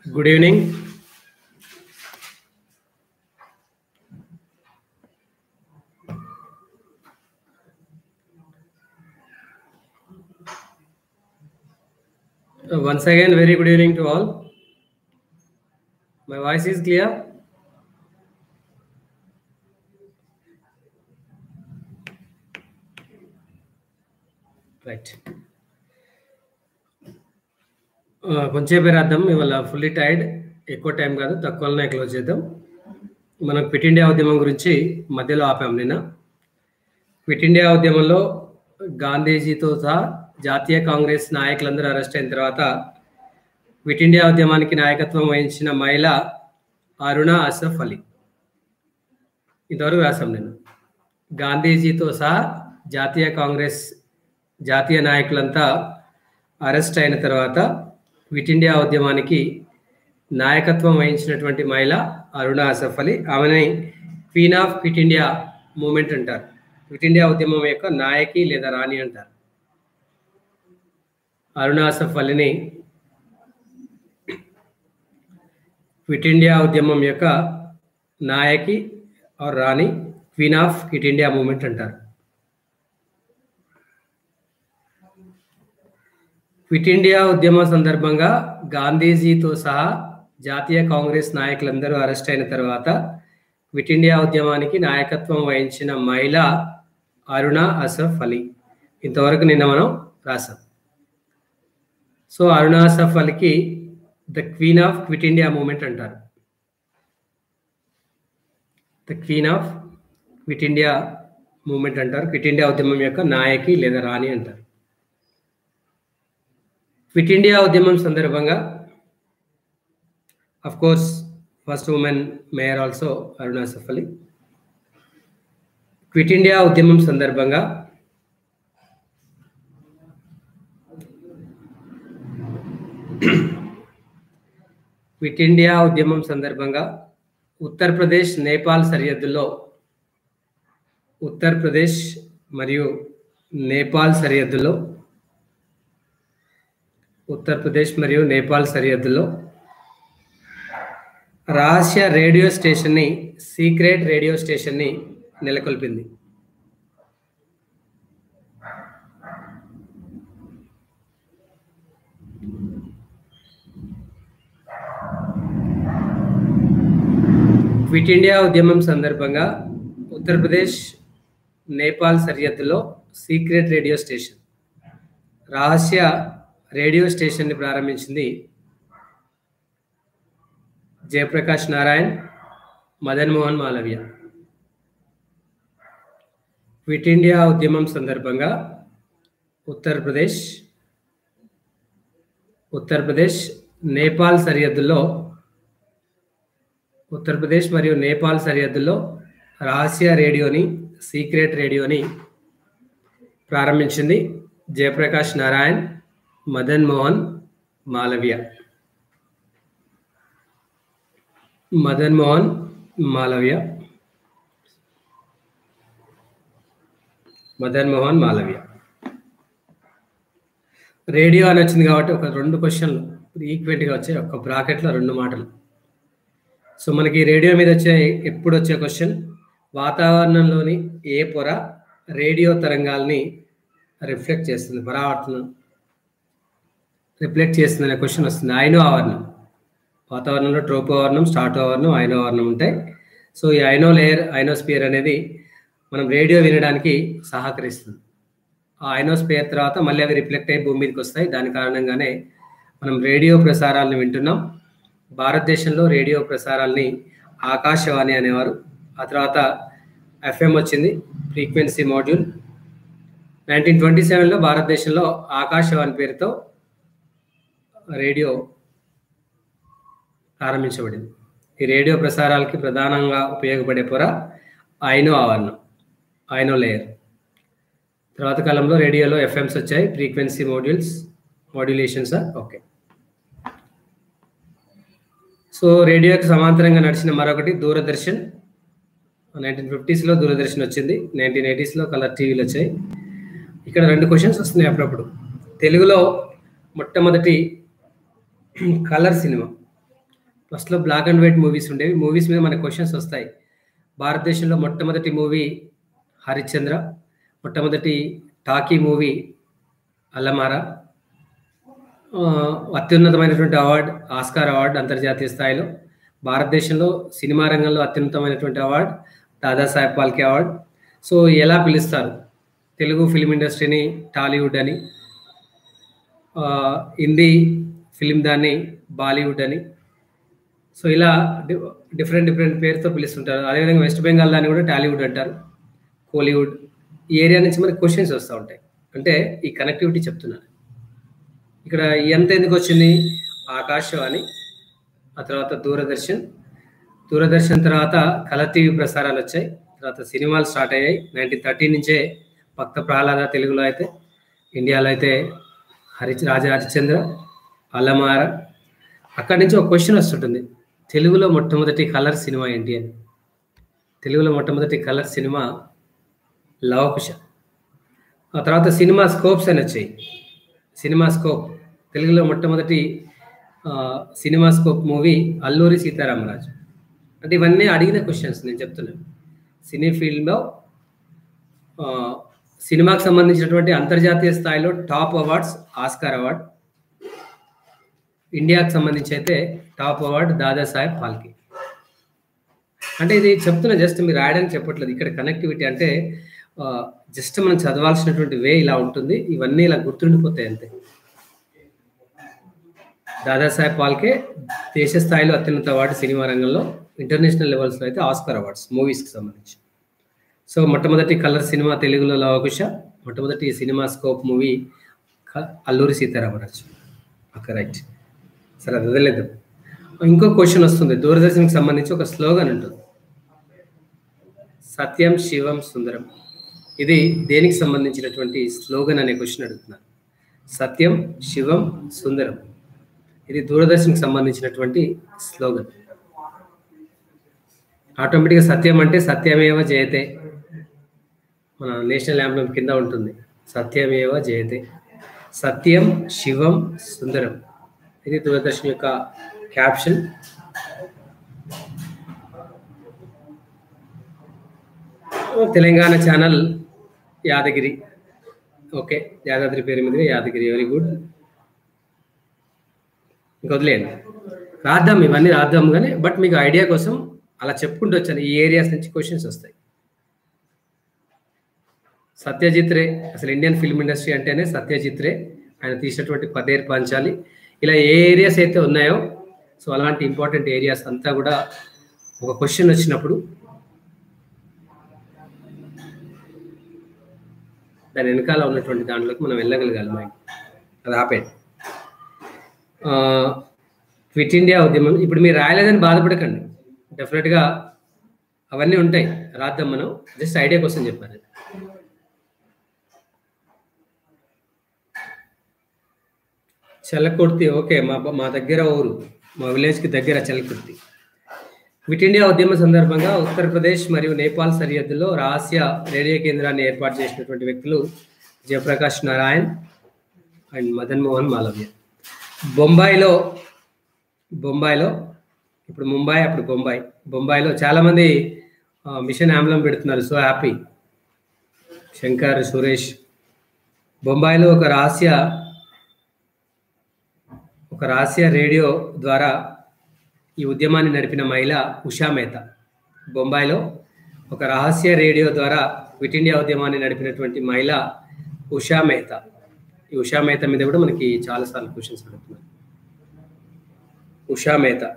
Good evening. Uh, Once again, very good evening to all. My voice is clear. Right. ఆ, కొంచెంసేపు రాద్దాం ఇవాళ fully tired ఎక్కువ time కాదు తక్కువలోనే క్లోజ్ చేద్దాం మనం క్విట్ ఇండియా ఉద్యమం గురించి మధ్యలో ఆపాం నిన్న క్విట్ ఇండియా ఉద్యమంలో గాంధీజీతో సహా జాతీయ కాంగ్రెస్ నాయకులందరూ అరెస్ట్ అయిన తర్వాత క్విట్ ఇండియా ఉద్యమానికి నాయకత్వం వహించిన మహిళ అరుణ అసఫ్ అలీ ఇంతవరకు రాసాం నేను గాంధీజీతో సహా జాతీయ కాంగ్రెస్ జాతీయ నాయకులంతా అరెస్ట్ అయిన తర్వాత క్విట్ ఇండియా ఉద్యమానికి నాయకత్వం వహించినటువంటి మహిళ అరుణ అసఫ్ అలీ ఆమెని queen of quit India movement అంటారు క్విట్ ఇండియా ఉద్యమం యొక్క నాయకి లేదా రాణి అంటారు అరుణ అసఫ్ అలీని క్విట్ ఇండియా ఉద్యమం యొక్క నాయకి ఆర్ రాణి queen of quit India movement అంటారు క్విట్ ఇండియా ఉద్యమ సందర్భంగా గాంధీజీతో సహా జాతీయ కాంగ్రెస్ నాయకులందరూ అరెస్ట్ అయిన తర్వాత క్విట్ ఇండియా ఉద్యమానికి నాయకత్వం వహించిన మహిళ అరుణ అసఫ్ అలీ ఇంతవరకు నిన్న మనం రాసాం సో అరుణ అసఫ్ అలీకి the queen of quit India movement అంటారు the queen of quit India movement అంటారు క్విట్ ఇండియా ఉద్యమం యొక్క నాయకి లేదా రాణి అంటారు క్విట్ ఇండియా ఉద్యమం సందర్భంగా of course first women mayor also Aruna సఫలి క్విట్ ఇండియా ఉద్యమం సందర్భంగా క్విట్ ఇండియా ఉద్యమం సందర్భంగా ఉత్తరప్రదేశ్ నేపాల్ సరిహద్దుల్లో ఉత్తరప్రదేశ్ మరియు నేపాల్ సరిహద్దులో ఉత్తరప్రదేశ్ మరియు నేపాల్ సరిహద్దులో రహస్య రేడియో స్టేషన్ని సీక్రెట్ రేడియో స్టేషన్ని నెలకొల్పింది క్విట్ ఇండియా ఉద్యమం సందర్భంగా ఉత్తరప్రదేశ్ నేపాల్ సరిహద్దులో సీక్రెట్ రేడియో స్టేషన్ రహస్య రేడియో స్టేషన్ని ప్రారంభించింది జయప్రకాష్ నారాయణ్ మదన్ మోహన్ మాలవ్య క్విట్ ఇండియా ఉద్యమం సందర్భంగా ఉత్తరప్రదేశ్ ఉత్తరప్రదేశ్ నేపాల్ సరిహద్దుల్లో ఉత్తరప్రదేశ్ మరియు నేపాల్ సరిహద్దుల్లో రహస్య రేడియోని సీక్రెట్ రేడియోని ప్రారంభించింది జయప్రకాష్ నారాయణ్ మదన్ మోహన్ మాలవ్య మదన్ మోహన్ మాలవ్య మదన్ మోహన్ మాలవ్య రేడియో అని వచ్చింది కాబట్టి ఒక రెండు క్వశ్చన్లు ఈక్వెంట్గా వచ్చాయి ఒక బ్రాకెట్లో రెండు మాటలు సో మనకి రేడియో మీద వచ్చే ఎప్పుడు వచ్చే క్వశ్చన్ వాతావరణంలోని ఏ పొర రేడియో తరంగాల్ని రిఫ్లెక్ట్ చేస్తుంది పరావర్తనం రిఫ్లెక్ట్ చేస్తుంది అనే క్వశ్చన్ వస్తుంది ఐనో ఆవరణం వాతావరణంలో ట్రోపో ఆవరణం స్టాటో ఆవరణం ఐనో ఆవరణం ఉంటాయి సో ఈ ఐనో లేయర్ ఐనోస్పియర్ అనేది మనం రేడియో వినడానికి సహకరిస్తుంది ఆ ఐనోస్పియర్ తర్వాత మళ్ళీ అవి రిఫ్లెక్ట్ అయ్యి భూమి మీదకి వస్తాయి దాని కారణంగానే మనం రేడియో ప్రసారాలను వింటున్నాం భారతదేశంలో రేడియో ప్రసారాల్ని ఆకాశవాణి అనేవారు ఆ తర్వాత ఎఫ్ఎం వచ్చింది ఫ్రీక్వెన్సీ మాడ్యూల్ నైన్టీన్ ట్వంటీ సెవెన్లో భారతదేశంలో ఆకాశవాణి పేరుతో రేడియో ప్రారంభించబడింది ఈ రేడియో ప్రసారాలకి ప్రధానంగా ఉపయోగపడే పొర ఐనో ఆవరణం ఐనో లేయర్ తర్వాత కాలంలో రేడియోలో ఎఫ్ఎంస్ వచ్చాయి frequency modules modulations okay so రేడియోకి సమాంతరంగా నడిచిన మరొకటి దూరదర్శన్ నైన్టీన్ ఫిఫ్టీస్లో దూరదర్శన్ వచ్చింది నైన్టీన్ ఎయిటీస్లో కలర్ టీవీలు వచ్చాయి ఇక్కడ రెండు క్వశ్చన్స్ వస్తున్నాయి అప్పుడప్పుడు తెలుగులో మొట్టమొదటి కలర్ సినిమా ఫస్ట్‌లో బ్లాక్ అండ్ వైట్ మూవీస్ ఉండేవి. మూవీస్ మీద మనకు క్వెషన్స్ వస్తాయి. భారతదేశంలో మొట్టమొదటి మూవీ 'హరిశ్చంద్ర'. మొట్టమొదటి టాకీ మూవీ 'అల్లమార'. ఆహ్, అత్యున్నతమైనటువంటి అవార్డ్ ఆస్కార్ అవార్డ్ అంతర్జాతీయ స్థాయిలో. భారతదేశంలో సినిమా రంగంలో అత్యున్నతమైనటువంటి award Dadasaheb Phalke award. So, ఎలా పిలుస్తారు? తెలుగు ఫిల్మ్ ఇండస్ట్రీని టాలీవుడ్ అని. ఆహ్, హిందీ ఫిల్మ్ దాన్ని బాలీవుడ్ అని. సో, ఇలా డి డిఫరెంట్ డిఫరెంట్ పేరుతో పిలుస్తుంటారు. అదేవిధంగా వెస్ట్ బెంగాల్ దాన్ని కూడా టాలీవుడ్ అంటారు. కోలీవుడ్. ఈ ఏరియా నుంచి మనకు క్వెషన్స్ వస్తా ఉంటాయి. అంటే ఈ కనెక్టివిటీ చెప్తున్నాను. ఇక్కడ ఎంత ఎందుకొచ్చింది? ఆకాశవాణి, ఆ తర్వాత దూరదర్శన్. దూరదర్శన్ తర్వాత కలర్ టీవీ ప్రసారాలొచ్చాయి. తర్వాత సినిమాలు స్టార్ట్ అయ్యాయి. 1913 నుంచే 'భక్త ప్రహ్లాద' తెలుగులో అయితే, ఇండియాలో అయితే హరిచ్ 'రాజా హరిశ్చంద్ర', 'అల్లమార' అక్కడి నుంచి ఒక క్వెషన్ వస్తుంటుంది. తెలుగులో మొట్టమొదటి కలర్ సినిమా ఏంటి అని. తెలుగులో మొట్టమొదటి కలర్ సినిమా 'లవకుశ'. ఆ తర్వాత సినిమా స్కోప్స్ అని వచ్చాయి. సినిమా స్కోప్ తెలుగులో మొట్టమొదటి ఆహ్, cinema scope movie 'Alluri Sitaramaraju'. అంటే ఇవన్నీ అడిగిన క్వెషన్స్ నేను చెప్తున్నాను. సినీ ఫీల్డ్‌లో ఆహ్, సినిమాకి సంబంధించినటువంటి అంతర్జాతీయ స్థాయిలో టాప్ అవార్డ్స్ ఆస్కార్ అవార్డ్. ఇండియాకి సంబంధించి అయితే టాప్ అవార్డ్ దాదాసాహెబ్ ఫాల్కే. అంటే ఇది చెప్తున్నా జస్ట్ మీరు రాయడానికి చెప్పట్లేదు. ఇక్కడ కనెక్టివిటీ అంటే ఆహ్, జస్ట్ మనం చదవాల్సినటువంటి వే ఇలా ఉంటుంది. ఇవన్నీ ఇలా గుర్తుండిపోతాయి అంతే. దాదాసాహెబ్ ఫాల్కే దేశ స్థాయిలో అత్యున్నత అవార్డు సినిమా రంగంలో. ఇంటర్నేషనల్ లెవెల్స్‌లో అయితే ఆస్కార్ అవార్డ్స్ మూవీస్‌కి సంబంధించి. సో, మొట్టమొదటి కలర్ సినిమా తెలుగులో 'లవకుశ'. మొట్టమొదటి సినిమా స్కోప్ మూవీ క 'అల్లూరి సీతారామరాజు'. ఓకే. రైట్. సరే అది వదిలేద్దాం. ఇంకో క్వెషన్ వస్తుంది. దూరదర్శన్‌కి సంబంధించి ఒక స్లోగన్ ఉంటుంది. సత్యం, శివం, సుందరం. ఇది దేనికి సంబంధించినటువంటి స్లోగన్ అనే క్వెషన్ అడుగుతున్నారు. సత్యం, శివం, సుందరం. ఇది దూరదర్శన్‌కి సంబంధించినటువంటి స్లోగన్. ఆటోమేటిక్‌గా సత్యం అంటే సత్యమేవ జయతే. మన నేషనల్ యాంథెమ్ కింద ఉంటుంది. సత్యమేవ జయతే. సత్యం, శివం, సుందరం. ఇది దూరదర్శన్ యొక్క caption. Telangana channel Yadagiri. Okay. Yadadri పేరు మీదుగా యాదగిరి. Very good. ఇంక వదిలేయండి. రాద్దాం ఇవన్నీ రాద్దాం గానీ, బట్ మీకు ఐడియా కోసం అలా చెప్పుకుంటూ వచ్చాను. ఈ ఏరియాస్ నుంచి క్వెషన్స్ వస్తాయి. సత్యజిత్ రే అసలు ఇండియన్ ఫిల్మ్ ఇండస్ట్రీ అంటేనే సత్యజిత్ రే. ఆయన తీసినటువంటి 'పథేర్ పాంచాలి' ఇలా ఏ ఏరియాస్ అయితే ఉన్నాయో, సో, అలాంటి ఇంపార్టెంట్ ఏరియాస్ అంతా కూడా ఒక క్వెషన్ వచ్చినప్పుడు దాని వెనకాల ఉన్నటువంటి దాంట్లోకి మనం వెళ్ళగలగాలి మైండ్. అది ఆపేయండి. ఆహ్, క్విట్ ఇండియా ఉద్యమం ఇప్పుడు మీరు రాయలేదని బాధపడకండి. డెఫినిట్‌గా అవన్నీ ఉంటాయి. రాద్దాం మనం. జస్ట్ ఐడియా కోసం చెప్పాను. చల్లకుర్తి ఓకే. మా బ మా దగ్గర ఊరు. మా విలేజ్‌కి దగ్గర చల్లకుర్తి. క్విట్ ఇండియా ఉద్యమ సందర్భంగా ఉత్తరప్రదేశ్ మరియు నేపాల్ సరిహద్దులో రహస్య రేడియో కేంద్రాన్ని ఏర్పాటు చేసినటువంటి వ్యక్తులు జయప్రకాష్ నారాయణ్ అండ్ మదన్ మోహన్ మాలవ్య. బొంబాయిలో బొంబాయిలో ఇప్పుడు ముంబై అప్పుడు బొంబాయి. బొంబాయిలో చాలామంది ఆహ్, మిషన్ ఆంబ్లెమ్ పెడుతున్నారు. So happy. శంకర్, సురేష్. బొంబాయిలో ఒక రహస్య ఒక రహస్య రేడియో ద్వారా ఈ ఉద్యమాన్ని నడిపిన మహిళ ఉషా మెహతా. బొంబాయిలో ఒక రహస్య రేడియో ద్వారా క్విట్ ఇండియా ఉద్యమాన్ని నడిపినటువంటి మహిళ ఉషా మెహతా. ఈ ఉషా మెహతా మీద కూడా మనకి చాలా సార్లు క్వెషన్స్ అడుగుతున్నారు. ఉషా మెహతా.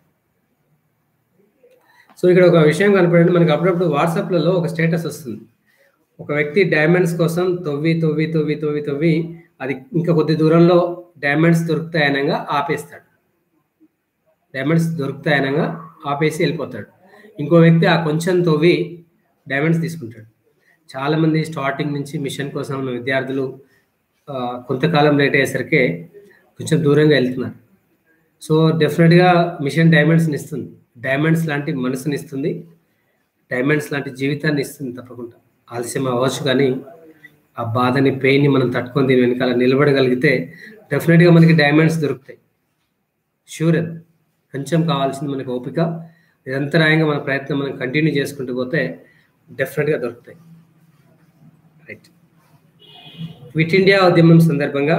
సో, ఇక్కడ ఒక విషయం కనపడండి. మనకి అప్పుడప్పుడు వాట్సాప్‌లలో ఒక స్టేటస్ వస్తుంది. ఒక వ్యక్తి డైమండ్స్ కోసం తవ్వి, తవ్వి, తవ్వి, తవ్వి, తవ్వి అది ఇంకా కొద్ది దూరంలో డైమండ్స్ దొరుకుతాయి అనంగా ఆపేస్తాడు. డైమండ్స్ దొరుకుతాయి అనంగా ఆపేసి ఎళ్ళిపోతాడు. ఇంకో వ్యక్తి ఆ కొంచెం తవ్వి డైమండ్స్ తీసుకుంటాడు. చాలామంది స్టార్టింగ్ నుంచి మిషన్ కోసం ఉన్న విద్యార్థులు ఆహ్, కొంతకాలం లేట్ అయ్యేసరికే కొంచెం దూరంగా ఎళ్తున్నారు. సో, డెఫినిట్‌గా మిషన్ డైమండ్స్‌ని ఇస్తుంది. డైమండ్స్ లాంటి మనసునిస్తుంది. డైమండ్స్ లాంటి జీవితాన్ని ఇస్తుంది తప్పకుండా. ఆలస్యం అవ్వచ్చు కానీ, ఆ బాధని, పెయిన్‌ని మనం తట్టుకొని దీని వెనకాల నిలబడగలిగితే డెఫినిట్‌గా మనకి డైమండ్స్ దొరుకుతాయి. ష్యూర్ అది. కొంచెం కావాల్సింది మనకు ఓపిక నిరంతరాయంగా మన ప్రయత్నం మనం కంటిన్యూ చేసుకుంటూ పోతే డెఫినెట్గా దొరుకుతాయి రైట్ క్విట్ ఇండియా ఉద్యమం సందర్భంగా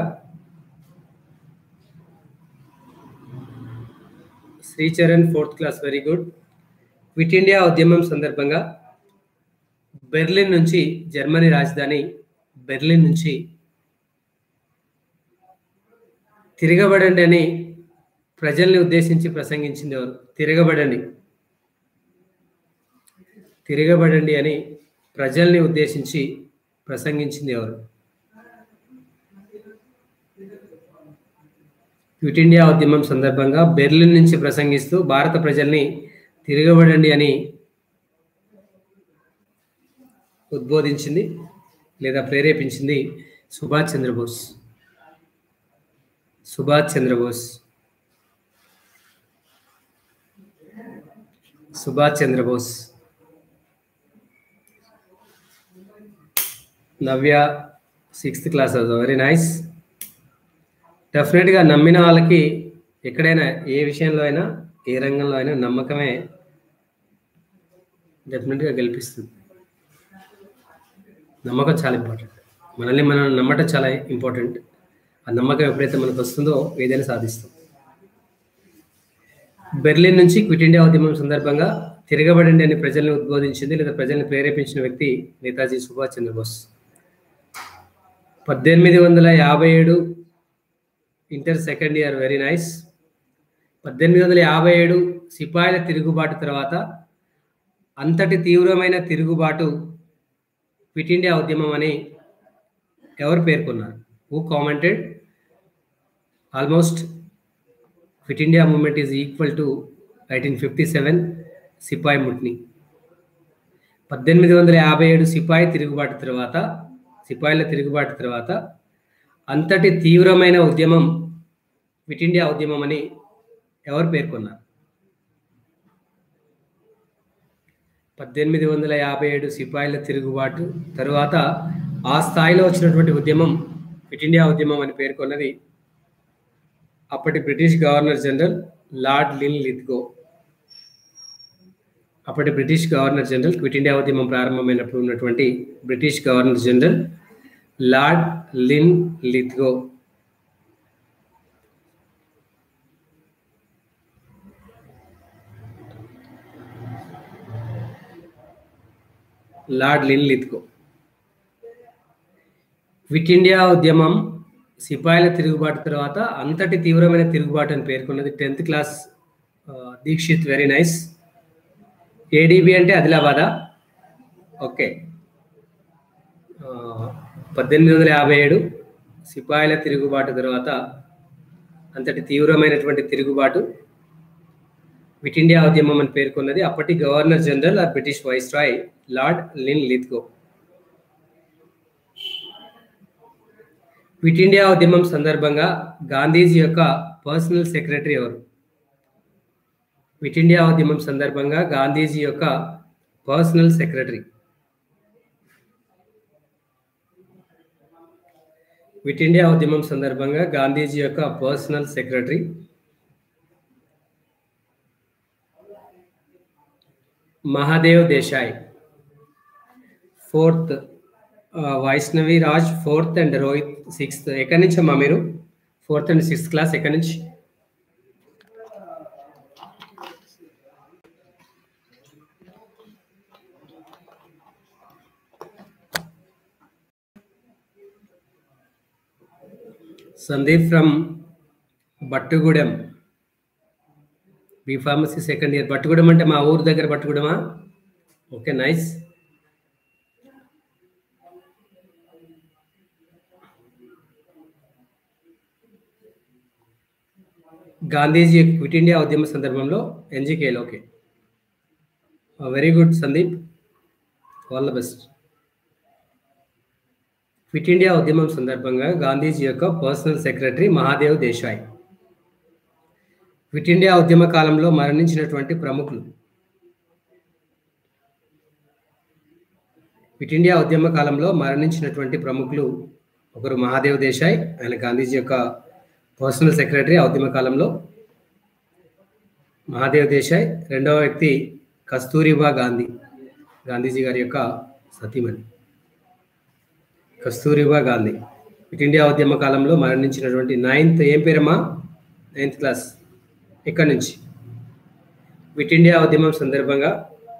Sricharan fourth class very good quit India ఉద్యమం సందర్భంగా బెర్లిన్ నుంచి జర్మనీ రాజధాని బెర్లిన్ నుంచి తిరగబడండి అని ప్రజల్ని ఉద్దేశించి ప్రసంగించింది ఎవరు తిరగబడండి తిరగబడండి అని ప్రజల్ని ఉద్దేశించి ప్రసంగించింది ఎవరు క్విట్ ఇండియా ఉద్యమం సందర్భంగా బెర్లిన్ నుంచి ప్రసంగిస్తూ భారత ప్రజల్ని తిరగబడండి అని ఉద్బోధించింది లేదా ప్రేరేపించింది Subhash Chandra Bose Subhash Chandra Bose Subhash Chandra Bose Navya sixth class very nice డెఫినెట్గా నమ్మిన వాళ్ళకి ఎక్కడైనా ఏ విషయంలో అయినా ఏ రంగంలో అయినా నమ్మకమే డెఫినెట్గా గెలిపిస్తుంది నమ్మకం చాలా ఇంపార్టెంట్ మనల్ని మనం నమ్మటం చాలా ఇంపార్టెంట్ ఆ నమ్మకం ఎప్పుడైతే మనకు వస్తుందో ఏదైనా సాధిస్తాం బెర్లిన్ నుంచి క్విట్ ఇండియా ఉద్యమం సందర్భంగా తిరగబడండి అని ప్రజల్ని ఉద్బోధించింది లేదా ప్రజల్ని ప్రేరేపించిన వ్యక్తి నేతాజీ సుభాష్ చంద్రబోస్ పద్దెనిమిది వందల యాభై ఏడు inter second year very nice పద్దెనిమిది వందల యాభై ఏడు సిపాయిల తిరుగుబాటు తర్వాత అంతటి తీవ్రమైన తిరుగుబాటు క్విట్ ఇండియా ఉద్యమం అని ఎవరు పేర్కొన్నారు who commented almost quit India movement is equal to nineteen fifty seven సిపాయి ముట్ని పద్దెనిమిది వందల యాభై ఏడు సిపాయి తిరుగుబాటు తర్వాత సిపాయిల తిరుగుబాటు తర్వాత అంతటి తీవ్రమైన ఉద్యమం క్విట్ ఇండియా ఉద్యమం అని ఎవరు పేర్కొన్నారు పద్దెనిమిది వందల యాభై ఏడు సిపాయిల తిరుగుబాటు తరువాత ఆ స్థాయిలో వచ్చినటువంటి ఉద్యమం క్విట్ ఇండియా ఉద్యమం అని పేర్కొన్నది అప్పటి British governor general lord Linlithgow అప్పటి British governor general quit India ఉద్యమం ప్రారంభమైనప్పుడు ఉన్నటువంటి British governor general lord Linlithgow lord Linlithgow quit India ఉద్యమం సిపాయిల తిరుగుబాటు తర్వాత అంతటి తీవ్రమైన తిరుగుబాటు అని పేర్కొన్నది tenth class Dikshit very nice ADB అంటే ఆదిలాబాదా ఓకే పద్దెనిమిది వందల యాభై ఏడు సిపాయిల తిరుగుబాటు తర్వాత అంతటి తీవ్రమైనటువంటి తిరుగుబాటు క్విట్ ఇండియా ఉద్యమం అని పేర్కొన్నది అప్పటి governor general or British viceroy lord Linlithgow quit India ఉద్యమం సందర్భంగా గాంధీజీ యొక్క పర్సనల్ సెక్రటరీ ఎవరు క్విట్ ఇండియా ఉద్యమం సందర్భంగా గాంధీజీ యొక్క పర్సనల్ సెక్రటరీ క్విట్ ఇండియా ఉద్యమం సందర్భంగా గాంధీజీ యొక్క personal secretary Mahadev Desai fourth Vaishnavi Raj fourth and Rohit sixth ఎక్కడి నుంచి అమ్మా మీరు ఫోర్త్ అండ్ సిక్స్త్ క్లాస్ ఎక్కడి నుంచి Sandeep from Battugudem B pharmacy second year Battugudem అంటే మా ఊరు దగ్గర బట్టుగూడెమా okay nice Gandhiji quit India ఉద్యమ సందర్భంలో ఎన్జికేలు okay very good Sandeep all the best quit India ఉద్యమం సందర్భంగా గాంధీజీ యొక్క personal secretary Mahadev Desai quit India ఉద్యమ కాలంలో మరణించినటువంటి ప్రముఖులు క్విట్ ఇండియా ఉద్యమ కాలంలో మరణించినటువంటి ప్రముఖులు ఒకరు మహాదేవ్ దేశాయ్ ఆయన గాంధీజీ యొక్క పర్సనల్ సెక్రటరీ ఆ ఉద్యమ కాలంలో మహాదేవ్ దేశాయ్ రెండవ వ్యక్తి కస్తూరిబా గాంధీ గాంధీజీ గారి యొక్క సతీమణి కస్తూరిబా గాంధీ క్విట్ ఇండియా ఉద్యమ కాలంలో మరణించినటువంటి నైన్త్ ఏం పేరమ్మా నైన్త్ క్లాస్ ఎక్కడి నుంచి క్విట్ ఇండియా ఉద్యమం సందర్భంగా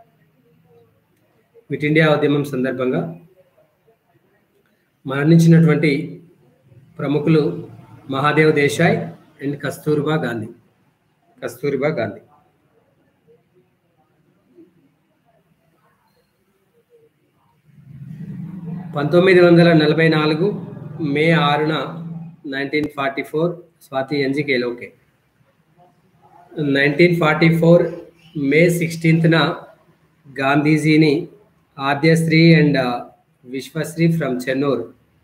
క్విట్ ఇండియా ఉద్యమం సందర్భంగా మరణించినటువంటి ప్రముఖులు మహాదేవ్ దేశాయ్ అండ్ కస్తూర్బా గాంధీ కస్తూరిబా గాంధీ పంతొమ్మిది వందల నలభై నాలుగు మే ఆరున నైన్టీన్ ఫార్టీ ఫోర్ స్వాతి ఎన్జికేలోకే నైన్టీన్ ఫార్టీ ఫోర్ మే సిక్స్టీన్త్న గాంధీజీని ఆద్యశ్రీ అండ్ విశ్వశ్రీ ఫ్రమ్ చెన్నూరు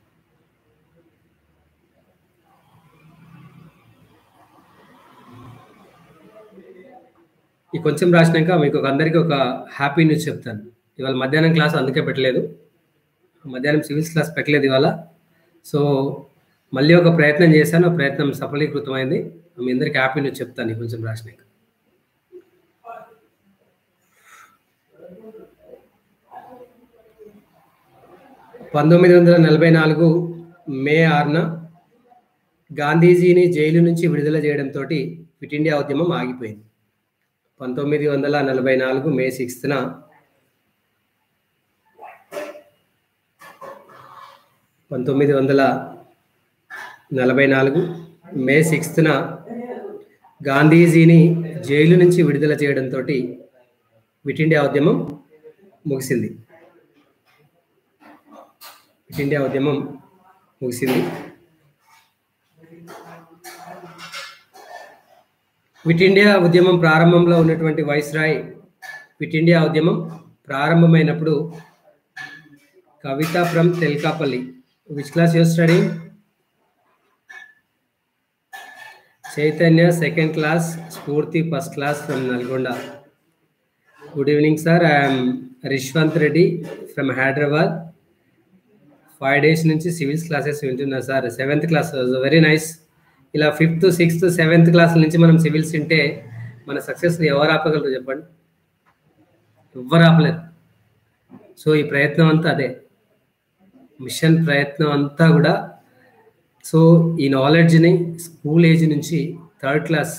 ఈ కొంచెం రాసినాక మీకు ఒక అందరికీ ఒక హ్యాపీ న్యూస్ చెప్తాను ఇవాళ మధ్యాహ్నం క్లాస్ అందుకే పెట్టలేదు మధ్యాహ్నం సివిల్స్ క్లాస్ పెట్టలేదు ఇవాళ సో మళ్ళీ ఒక ప్రయత్నం చేశాను ఆ ప్రయత్నం సఫలీకృతమైంది మీ అందరికి హ్యాపీ న్యూస్ చెప్తాను ఈ కొంచెం రాసినాక పంతొమ్మిది వందల నలభై నాలుగు మే ఆరున గాంధీజీని జైలు నుంచి విడుదల చేయడంతో క్విట్ ఇండియా ఉద్యమం ఆగిపోయింది పంతొమ్మిది వందల నలభై నాలుగు మే సిక్స్త్న పంతొమ్మిది వందల నలభై నాలుగు మే సిక్స్త్న గాంధీజీని జైలు నుంచి విడుదల చేయడంతో క్విట్ ఇండియా ఉద్యమం ముగిసింది క్విట్ ఇండియా ఉద్యమం ముగిసింది క్విట్ ఇండియా ఉద్యమం ప్రారంభంలో ఉన్నటువంటి వైస్రాయ్ క్విట్ ఇండియా ఉద్యమం ప్రారంభమైనప్పుడు Kavitha from Telkapalli which class your study Chaitanya second class Spoorthi first class from Nalgonda good evening sir I'm Rishwanth Reddy from Hyderabad five days నుంచి సివిల్స్ క్లాసెస్ వింటున్నా sir seventh class very nice ఇలా ఫిఫ్త్ సిక్స్త్ సెవెంత్ క్లాస్ నుంచి మనం civils వింటే మన success ఎవరు ఆపగలరు చెప్పండి ఎవ్వరు ఆపలేరు సో ఈ ప్రయత్నం అంతా అదే మిషన్ ప్రయత్నం అంతా కూడా సో ఈ నాలెడ్జ్ని స్కూల్ ఏజ్ నుంచి థర్డ్ క్లాస్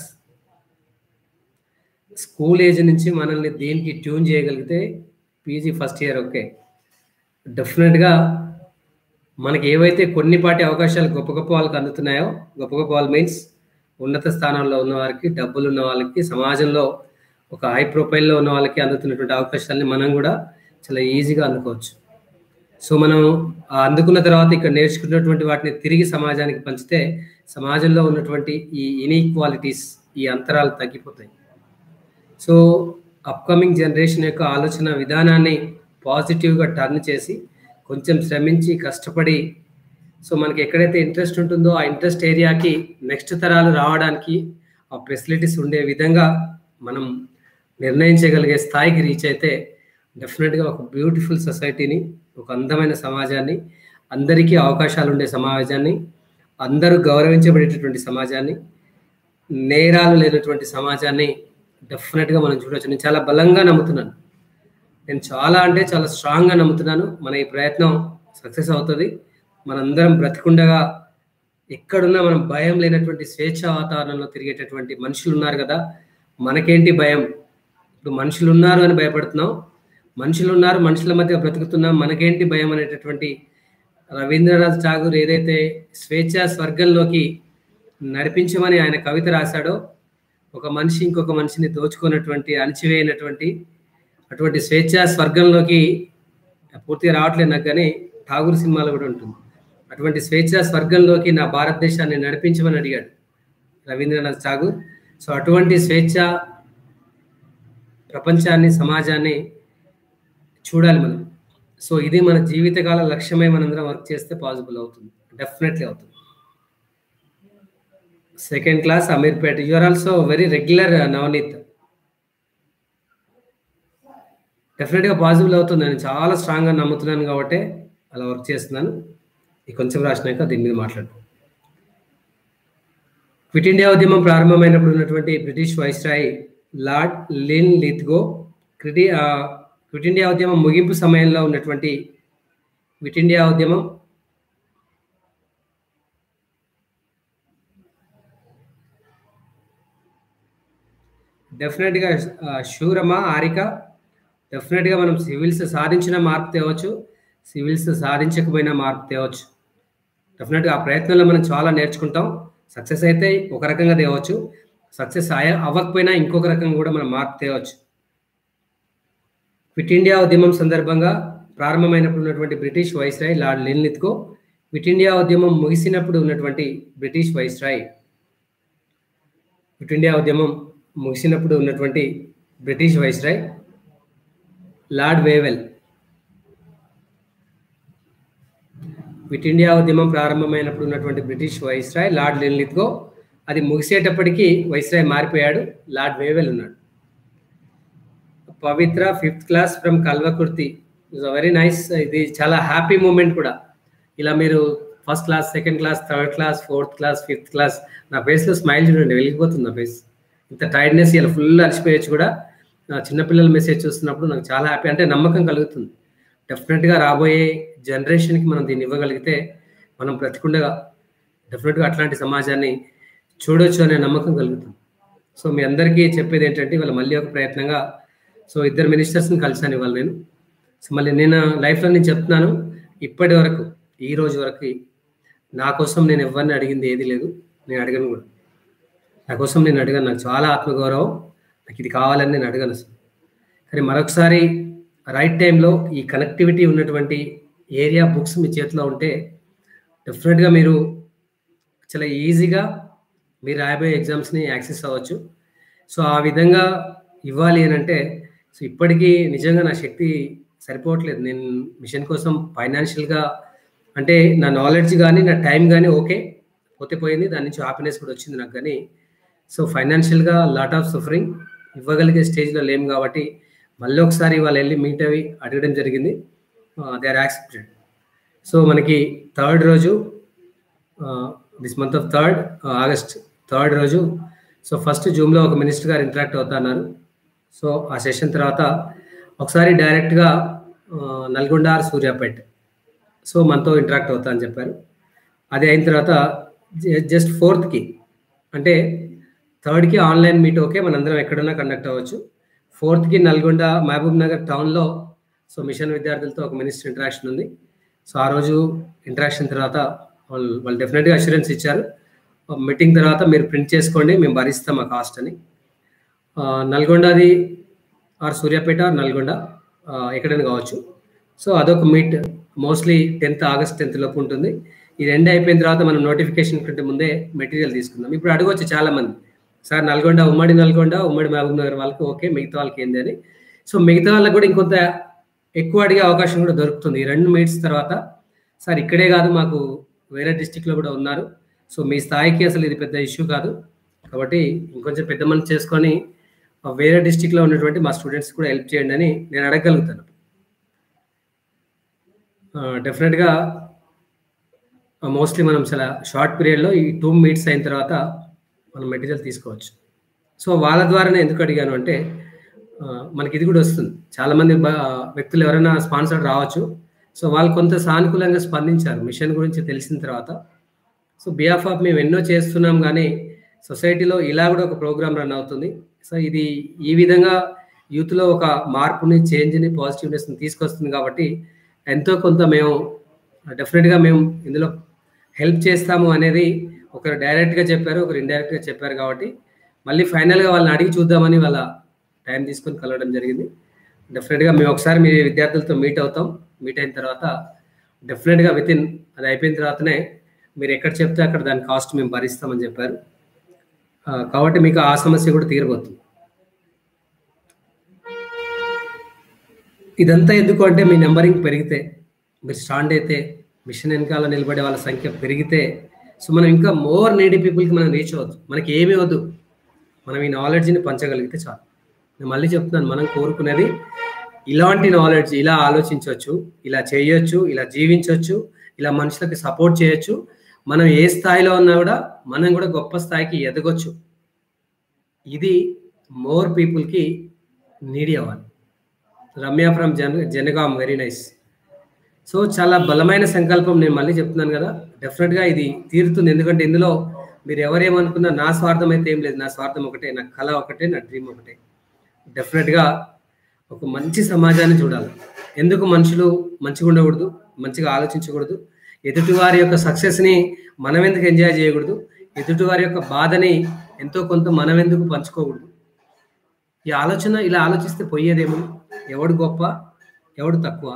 స్కూల్ ఏజ్ నుంచి మనల్ని దేనికి ట్యూన్ చేయగలిగితే పీజీ ఫస్ట్ ఇయర్ ఓకే డెఫినెట్గా మనకి ఏవైతే కొన్నిపాటి అవకాశాలు గొప్ప గొప్ప వాళ్ళకి అందుతున్నాయో గొప్ప గొప్ప వాళ్ళు మీన్స్ ఉన్నత స్థానాల్లో ఉన్న వారికి డబ్బులు ఉన్న వాళ్ళకి సమాజంలో ఒక హై ప్రొఫైల్లో ఉన్న వాళ్ళకి అందుతున్నటువంటి అవకాశాలని మనం కూడా చాలా ఈజీగా అందుకోవచ్చు సో మనం ఆ అందుకున్న తర్వాత ఇక్కడ నేర్చుకున్నటువంటి వాటిని తిరిగి సమాజానికి పంచితే సమాజంలో ఉన్నటువంటి ఈ ఇన్ఈక్వాలిటీస్ ఈ అంతరాలు తగ్గిపోతాయి సో అప్కమింగ్ జనరేషన్ యొక్క ఆలోచన విధానాన్ని పాజిటివ్గా టర్న్ చేసి కొంచెం శ్రమించి కష్టపడి సో మనకి ఎక్కడైతే ఇంట్రెస్ట్ ఉంటుందో ఆ ఇంట్రెస్ట్ ఏరియాకి నెక్స్ట్ తరాలు రావడానికి ఆ ఫెసిలిటీస్ ఉండే విధంగా మనం నిర్ణయించగలిగే స్థాయికి రీచ్ అయితే డెఫినెట్గా ఒక బ్యూటిఫుల్ సొసైటీని ఒక అందమైన సమాజాన్ని అందరికీ అవకాశాలు ఉండే సమాజాన్ని అందరూ గౌరవించబడేటటువంటి సమాజాన్ని నేరాలు లేనటువంటి సమాజాన్ని డెఫినెట్గా మనం చూడవచ్చు నేను చాలా బలంగా నమ్ముతున్నాను నేను చాలా అంటే చాలా స్ట్రాంగ్గా నమ్ముతున్నాను మన ఈ ప్రయత్నం సక్సెస్ అవుతుంది మనందరం బ్రతికుండగా ఎక్కడున్నా మనం భయం లేనటువంటి స్వేచ్ఛ వాతావరణంలో తిరిగేటటువంటి మనుషులు ఉన్నారు కదా మనకేంటి భయం ఇప్పుడు మనుషులు ఉన్నారు అని భయపడుతున్నాం మనుషులు ఉన్నారు మనుషుల మధ్య బ్రతుకుతున్నాం మనకేంటి భయం అనేటటువంటి రవీంద్రనాథ్ ఠాగూర్ ఏదైతే స్వేచ్ఛ స్వర్గంలోకి నడిపించమని ఆయన కవిత రాశాడో ఒక మనిషి ఇంకొక మనిషిని దోచుకున్నటువంటి అణచివేయనటువంటి అటువంటి స్వేచ్ఛ స్వర్గంలోకి పూర్తిగా రావట్లేదు నాకు కానీ ఠాగూర్ సినిమాలో కూడా ఉంటుంది అటువంటి స్వేచ్ఛ స్వర్గంలోకి నా భారతదేశాన్ని నడిపించమని అడిగాడు రవీంద్రనాథ్ ఠాగూర్ సో అటువంటి స్వేచ్ఛ ప్రపంచాన్ని సమాజాన్ని చూడాలి మనం సో ఇది మన జీవితకాల లక్ష్యమై మనందరం వర్క్ చేస్తే పాసిబుల్ అవుతుంది డెఫినెట్లీ అవుతుంది second class Ameerpet you are also very regular Navaneeth డెఫినెట్గా పాసిబుల్ అవుతుంది నేను చాలా స్ట్రాంగ్గా నమ్ముతున్నాను కాబట్టి అలా వర్క్ చేస్తున్నాను ఈ కొంచెం రాసినాక దీని మీద మాట్లాడు క్విట్ ఇండియా ఉద్యమం ప్రారంభమైనప్పుడు ఉన్నటువంటి British viceroy lord Linlithgow క్రిటి ఆ, క్విట్ ఇండియా ఉద్యమం ముగింపు సమయంలో ఉన్నటువంటి క్విట్ ఇండియా ఉద్యమం డెఫినెట్గా ఆ, శూరమా ఆరిక డెఫినెట్గా మనం సివిల్స్ సాధించిన మార్పు తేవచ్చు సివిల్స్ సాధించకపోయినా మార్పు తేవచ్చు డెఫినెట్గా ఆ ప్రయత్నంలో మనం చాలా నేర్చుకుంటాం సక్సెస్ అయితే ఒక రకంగా తేవచ్చు సక్సెస్ అయ అవ్వకపోయినా ఇంకొక రకంగా కూడా మనం మార్పు తేవచ్చు క్విట్ ఇండియా ఉద్యమం సందర్భంగా ప్రారంభమైనప్పుడు ఉన్నటువంటి British viceroy lord Linlithgow quit India ఉద్యమం ముగిసినప్పుడు ఉన్నటువంటి బ్రిటిష్ వైస్రాయ్ క్విట్ ఇండియా ఉద్యమం ముగిసినప్పుడు ఉన్నటువంటి British viceroy lord Wavell quit India ఉద్యమం ప్రారంభమైనప్పుడు ఉన్నటువంటి బ్రిటిష్ వైస్రాయ్ లార్డ్ లిన్లిత్గో అది ముగిసేటప్పటికి వైస్రాయ్ మారిపోయాడు లార్డ్ వేవెల్ ఉన్నాడు Pavitra fifth class from Kalwakurthy is very nice ఇది చాలా హ్యాపీ మూమెంట్ కూడా ఇలా మీరు first class second class third class fourth class fifth class నా ఫేస్లో స్మైల్ చూడండి వెళ్ళిపోతుంది నా ఫేస్ ఇంత టైర్డ్నెస్ ఇలా ఫుల్ అలసిపోయచ్చు కూడా నా చిన్నపిల్లల మెసేజ్ చూస్తున్నప్పుడు నాకు చాలా హ్యాపీ అంటే నమ్మకం కలుగుతుంది డెఫినెట్గా రాబోయే జనరేషన్కి మనం దీన్ని ఇవ్వగలిగితే మనం బ్రతికుండగా డెఫినెట్గా అట్లాంటి సమాజాన్ని చూడొచ్చు అనే నమ్మకం కలుగుతుంది సో మీ అందరికీ చెప్పేది ఏంటంటే ఇవాళ మళ్ళీ ఒక ప్రయత్నంగా సో ఇద్దరు మినిస్టర్స్ని కలిసాను ఇవాళ నేను సో మళ్ళీ నేను లైఫ్లో నేను చెప్తున్నాను ఇప్పటి వరకు ఈ రోజు వరకు నా కోసం నేను ఎవరిని అడిగింది ఏది లేదు నేను అడగను కూడా నా కోసం నేను అడిగాను నాకు చాలా ఆత్మగౌరవం నాకు ఇది కావాలని నేను అడగను అసలు కానీ మరొకసారి రైట్ టైంలో ఈ కనెక్టివిటీ ఉన్నటువంటి ఏరియా బుక్స్ మీ చేతిలో ఉంటే డెఫినెట్గా మీరు చాలా ఈజీగా మీరు రాయబోయే ఎగ్జామ్స్ని యాక్సెస్ అవ్వచ్చు సో ఆ విధంగా ఇవ్వాలి అని అంటే సో ఇప్పటికీ నిజంగా నా శక్తి సరిపోవట్లేదు నేను మిషన్ కోసం ఫైనాన్షియల్గా అంటే నా నాలెడ్జ్ కానీ నా టైం కానీ ఓకే పోతే పోయింది దాని నుంచి హ్యాపీనెస్ కూడా వచ్చింది నాకు కానీ సో ఫైనాన్షియల్గా లాట్ ఆఫ్ సఫరింగ్ ఇవ్వగలిగే స్టేజ్లో లేము కాబట్టి మళ్ళీ ఒకసారి వాళ్ళు వెళ్ళి మీట్ అవి అడగడం జరిగింది దే ఆర్ యాక్సెప్టెడ్ సో మనకి థర్డ్ రోజు this month of third August third రోజు సో ఫస్ట్ జూమ్లో ఒక మినిస్టర్ గారు ఇంటరాక్ట్ అవుతున్నారు సో ఆ సెషన్ తర్వాత ఒకసారి డైరెక్ట్గా నల్గొండ ఆర్ సూర్యాపేట్ సో మనతో ఇంటరాక్ట్ అవుతా అని చెప్పారు అది అయిన తర్వాత జస్ట్ ఫోర్త్కి అంటే థర్డ్కి ఆన్లైన్ మీట్ ఓకే మనందరం ఎక్కడున్నా కండక్ట్ అవ్వచ్చు ఫోర్త్కి నల్గొండ మహబూబ్ నగర్ టౌన్లో సో మిషన్ విద్యార్థులతో ఒక మినిస్టర్ ఇంటరాక్షన్ ఉంది సో ఆ రోజు ఇంటరాక్షన్ తర్వాత వాళ్ళు వాళ్ళు డెఫినెట్గా అష్యూరెన్స్ ఇచ్చారు మీటింగ్ తర్వాత మీరు ప్రింట్ చేసుకోండి మేము భరిస్తాం ఆ కాస్ట్ అని ఆ, నల్గొండది ఆర్ సూర్యాపేట ఆర్ నల్గొండ ఆ, ఎక్కడైనా కావచ్చు సో అదొక meet mostly tenth August tenth లోపు ఉంటుంది ఈ రెండు అయిపోయిన తర్వాత మనం నోటిఫికేషన్ కంటే ముందే మెటీరియల్ తీసుకుందాం ఇప్పుడు అడగవచ్చు చాలా మంది సార్ నల్గొండ ఉమ్మడి నల్గొండ ఉమ్మడి మహబూబ్ నగర్ వాళ్ళకి ఓకే మిగతా వాళ్ళకి ఏంది అని సో మిగతా వాళ్ళకి కూడా ఇంకొంత ఎక్కువ అడిగే అవకాశం కూడా దొరుకుతుంది ఈ రెండు మీట్స్ తర్వాత సార్ ఇక్కడే కాదు మాకు వేరే డిస్టిక్లో కూడా ఉన్నారు సో మీ స్థాయికి అసలు ఇది పెద్ద ఇష్యూ కాదు కాబట్టి ఇంకొంచెం పెద్ద మనసు చేసుకొని ఆ వేరే డిస్టిక్లో ఉన్నటువంటి మా స్టూడెంట్స్ కూడా హెల్ప్ చేయండి అని నేను అడగగలుగుతాను డెఫినెట్గా మోస్ట్లీ మనం చాలా షార్ట్ పీరియడ్లో ఈ టూ మీట్స్ అయిన తర్వాత మనం మెటీరియల్ తీసుకోవచ్చు సో వాళ్ళ ద్వారానే ఎందుకు అడిగాను అంటే ఆ, మనకి ఇది కూడా వస్తుంది చాలామంది బ- వ్యక్తులు ఎవరైనా స్పాన్సర్ రావచ్చు సో వాళ్ళు కొంత సానుకూలంగా స్పందించారు మిషన్ గురించి తెలిసిన తర్వాత సో బిహాఫ్ ఆఫ్ మేము ఎన్నో చేస్తున్నాం కానీ సొసైటీలో ఇలా కూడా ఒక ప్రోగ్రామ్ రన్ అవుతుంది సో ఇది ఈ విధంగా యూత్లో ఒక మార్పుని చేంజ్ని పాజిటివ్నెస్ని తీసుకొస్తుంది కాబట్టి ఎంతో కొంత మేము డెఫినెట్గా మేము ఇందులో హెల్ప్ చేస్తాము అనేది ఒకరు డైరెక్ట్గా చెప్పారు ఒకరు ఇండైరెక్ట్గా చెప్పారు కాబట్టి మళ్ళీ ఫైనల్గా వాళ్ళని అడిగి చూద్దామని వాళ్ళ టైం తీసుకొని కలవడం జరిగింది డెఫినెట్గా మేము ఒకసారి మీ విద్యార్థులతో మీట్ అవుతాం మీట్ అయిన తర్వాత డెఫినెట్గా విత్ ఇన్ అది అయిపోయిన తర్వాతనే మీరు ఎక్కడ చెప్తే అక్కడ దాని కాస్ట్ మేము భరిస్తామని చెప్పారు ఆ, కాబట్టి మీకు ఆ సమస్య కూడా తీరబోతుంది ఇదంతా ఎందుకు అంటే మీ నెంబరింగ్ పెరిగితే మీరు స్టాండ్ అయితే మిషన్ వెనకాల నిలబడే వాళ్ళ సంఖ్య పెరిగితే సో మనం ఇంకా మోర్ నీడీ పీపుల్కి మనం రీచ్ అవ్వద్దు మనకి ఏమీ వద్దు మనం ఈ నాలెడ్జ్ని పంచగలిగితే చాలు నేను మళ్ళీ చెప్తున్నాను మనం కోరుకునేది ఇలాంటి నాలెడ్జ్ ఇలా ఆలోచించవచ్చు ఇలా చేయొచ్చు ఇలా జీవించవచ్చు ఇలా మనుషులకి సపోర్ట్ చేయొచ్చు మనం ఏ స్థాయిలో ఉన్నా కూడా మనం కూడా గొప్ప స్థాయికి ఎదగొచ్చు ఇది మోర్ పీపుల్కి నీడి అవ్వాలి రమ్య ఫ్రమ్ జన్ జనగాం వెరీ నైస్ సో చాలా బలమైన సంకల్పం నేను మళ్ళీ చెప్తున్నాను కదా డెఫినెట్గా ఇది తీరుతుంది ఎందుకంటే ఇందులో మీరు ఎవరేమనుకున్నా నా స్వార్థం అయితే ఏం లేదు నా స్వార్థం ఒకటే నా కళ ఒకటే నా డ్రీమ్ ఒకటే డెఫినెట్గా ఒక మంచి సమాజాన్ని చూడాలి ఎందుకు మనుషులు మంచిగా ఉండకూడదు మంచిగా ఆలోచించకూడదు ఎదుటివారి యొక్క సక్సెస్ని మనం ఎందుకు ఎంజాయ్ చేయకూడదు ఎదుటివారి యొక్క బాధని ఎంతో కొంత మనం ఎందుకు పంచుకోకూడదు ఈ ఆలోచన ఇలా ఆలోచిస్తే పోయేదేమో ఎవడు గొప్ప ఎవడు తక్కువ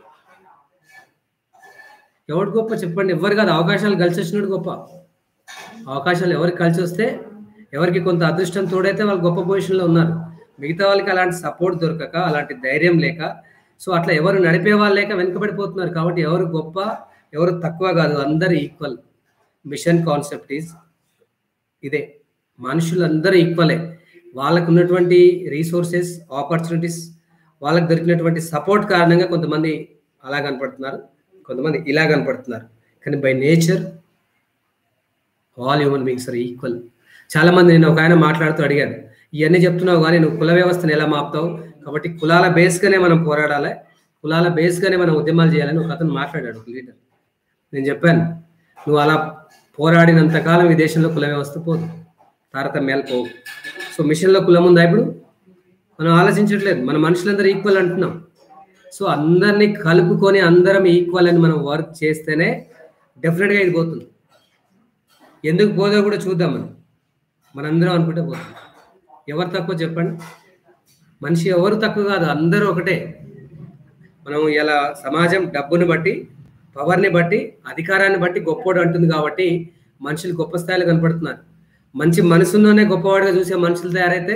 ఎవడు గొప్ప చెప్పండి ఎవరు కాదు అవకాశాలు కలిసి వచ్చినట్టు గొప్ప అవకాశాలు ఎవరికి కలిసి వస్తే ఎవరికి కొంత అదృష్టం తోడైతే వాళ్ళు గొప్ప పొజిషన్లో ఉన్నారు మిగతా వాళ్ళకి అలాంటి సపోర్ట్ దొరకక అలాంటి ధైర్యం లేక సో అట్లా ఎవరు నడిపే వాళ్ళు లేక వెనుకబడిపోతున్నారు కాబట్టి ఎవరు గొప్ప ఎవరు తక్కువ కాదు అందరు ఈక్వల్ మిషన్ కాన్సెప్ట్ ఈజ్ ఇదే మనుషులందరూ ఈక్వలే వాళ్ళకు ఉన్నటువంటి రీసోర్సెస్ ఆపర్చునిటీస్ వాళ్ళకి దొరికినటువంటి సపోర్ట్ కారణంగా కొంతమంది అలా కనపడుతున్నారు కొంతమంది ఇలా కనపడుతున్నారు కానీ by nature all human beings are equal చాలా మంది నేను ఒక ఆయన మాట్లాడుతూ అడిగాను ఇవన్నీ చెప్తున్నావు కానీ నువ్వు కుల వ్యవస్థను ఎలా మాపుతావు కాబట్టి కులాల బేస్గానే మనం పోరాడాలి కులాల బేస్గానే మనం ఉద్యమాలు చేయాలని ఒక అతను మాట్లాడాడు ఒక లీడర్ నేను చెప్పాను నువ్వు అలా పోరాడినంతకాలం ఈ దేశంలో కుల వ్యవస్థ పోదు తారతమ్యాలు పోవు సో మిషన్లో కులం ఉందా ఇప్పుడు మనం ఆలోచించట్లేదు మన మనుషులందరూ ఈక్వల్ అంటున్నాం సో అందరినీ కలుపుకొని అందరం ఈక్వల్ అని మనం వర్క్ చేస్తేనే డెఫినెట్గా ఇది పోతుంది ఎందుకు పోదో కూడా చూద్దాం మనం మనందరం అనుకుంటే పోతుంది ఎవరు తక్కువ చెప్పండి మనిషి ఎవరు తక్కువ కాదు అందరూ ఒకటే మనం ఇలా సమాజం డబ్బుని బట్టి పవర్ని బట్టి అధికారాన్ని బట్టి గొప్పోడు అంటుంది కాబట్టి మనుషులు గొప్ప స్థాయిలో కనపడుతున్నారు మంచి మనసులోనే గొప్పవాడిగా చూసే మనుషులు తయారైతే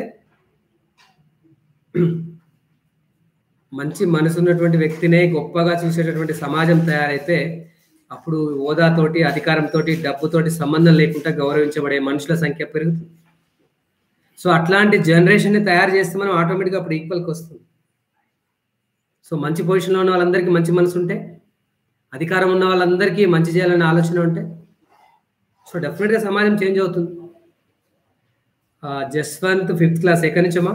మంచి మనసు ఉన్నటువంటి వ్యక్తినే గొప్పగా చూసేటటువంటి సమాజం తయారైతే అప్పుడు హోదాతోటి అధికారంతో డబ్బుతోటి సంబంధం లేకుండా గౌరవించబడే మనుషుల సంఖ్య పెరుగుతుంది సో అట్లాంటి జనరేషన్ని తయారు చేస్తే మనం ఆటోమేటిక్గా అప్పుడు ఈక్వల్కి వస్తుంది సో మంచి పొజిషన్లో ఉన్న వాళ్ళందరికీ మంచి మనసు ఉంటే అధికారం ఉన్న వాళ్ళందరికీ మంచి చేయాలనే ఆలోచన ఉంటే సో డెఫినెట్గా సమాజం చేంజ్ అవుతుంది జస్వంత్ ఫిఫ్త్ క్లాస్ ఎక్కడి నుంచమ్మా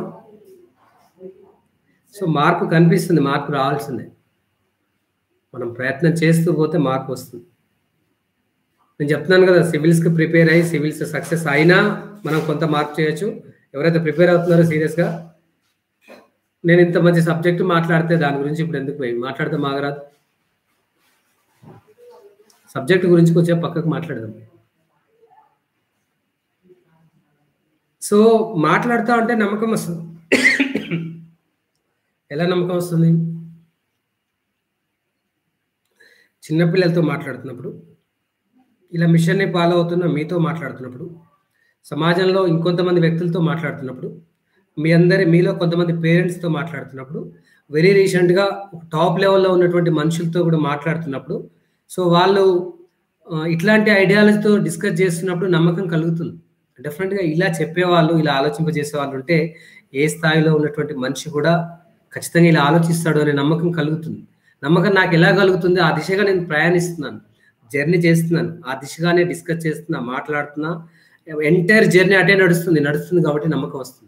సో మార్పు కనిపిస్తుంది మార్పు రావాల్సిందే మనం ప్రయత్నం చేస్తూ పోతే మార్పు వస్తుంది నేను చెప్తున్నాను కదా సివిల్స్కి ప్రిపేర్ అయ్యి సివిల్స్ సక్సెస్ అయినా మనం కొంత మార్పు చేయొచ్చు ఎవరైతే ప్రిపేర్ అవుతున్నారో సీరియస్గా నేను ఇంత మంచి సబ్జెక్ట్ మాట్లాడితే దాని గురించి ఇప్పుడు ఎందుకు పోయి మాట్లాడితే మాగరాదు సబ్జెక్ట్ గురించి కొంచెం పక్కకు మాట్లాడదాం సో మాట్లాడుతూ ఉంటే నమ్మకం వస్తుంది ఎలా నమ్మకం వస్తుంది చిన్నపిల్లలతో మాట్లాడుతున్నప్పుడు ఇలా మిషన్ని ఫాలో అవుతున్న మీతో మాట్లాడుతున్నప్పుడు సమాజంలో ఇంకొంతమంది వ్యక్తులతో మాట్లాడుతున్నప్పుడు మీ అందరి మీలో కొంతమంది పేరెంట్స్తో మాట్లాడుతున్నప్పుడు వెరీ రీసెంట్గా టాప్ లెవెల్లో ఉన్నటువంటి మనుషులతో కూడా మాట్లాడుతున్నప్పుడు సో వాళ్ళు ఇట్లాంటి ఐడియాలజీతో డిస్కస్ చేస్తున్నప్పుడు నమ్మకం కలుగుతుంది డెఫినెట్గా ఇలా చెప్పేవాళ్ళు ఇలా ఆలోచింపజేసే వాళ్ళు ఉంటే ఏ స్థాయిలో ఉన్నటువంటి మనిషి కూడా ఖచ్చితంగా ఇలా ఆలోచిస్తాడు అనే నమ్మకం కలుగుతుంది నమ్మకం నాకు ఎలా కలుగుతుంది ఆ దిశగా నేను ప్రయాణిస్తున్నాను జర్నీ చేస్తున్నాను ఆ దిశగానే డిస్కస్ చేస్తున్నా మాట్లాడుతున్నా ఎంటైర్ జర్నీ అటే నడుస్తుంది నడుస్తుంది కాబట్టి నమ్మకం వస్తుంది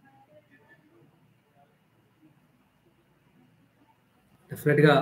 డెఫినెట్గా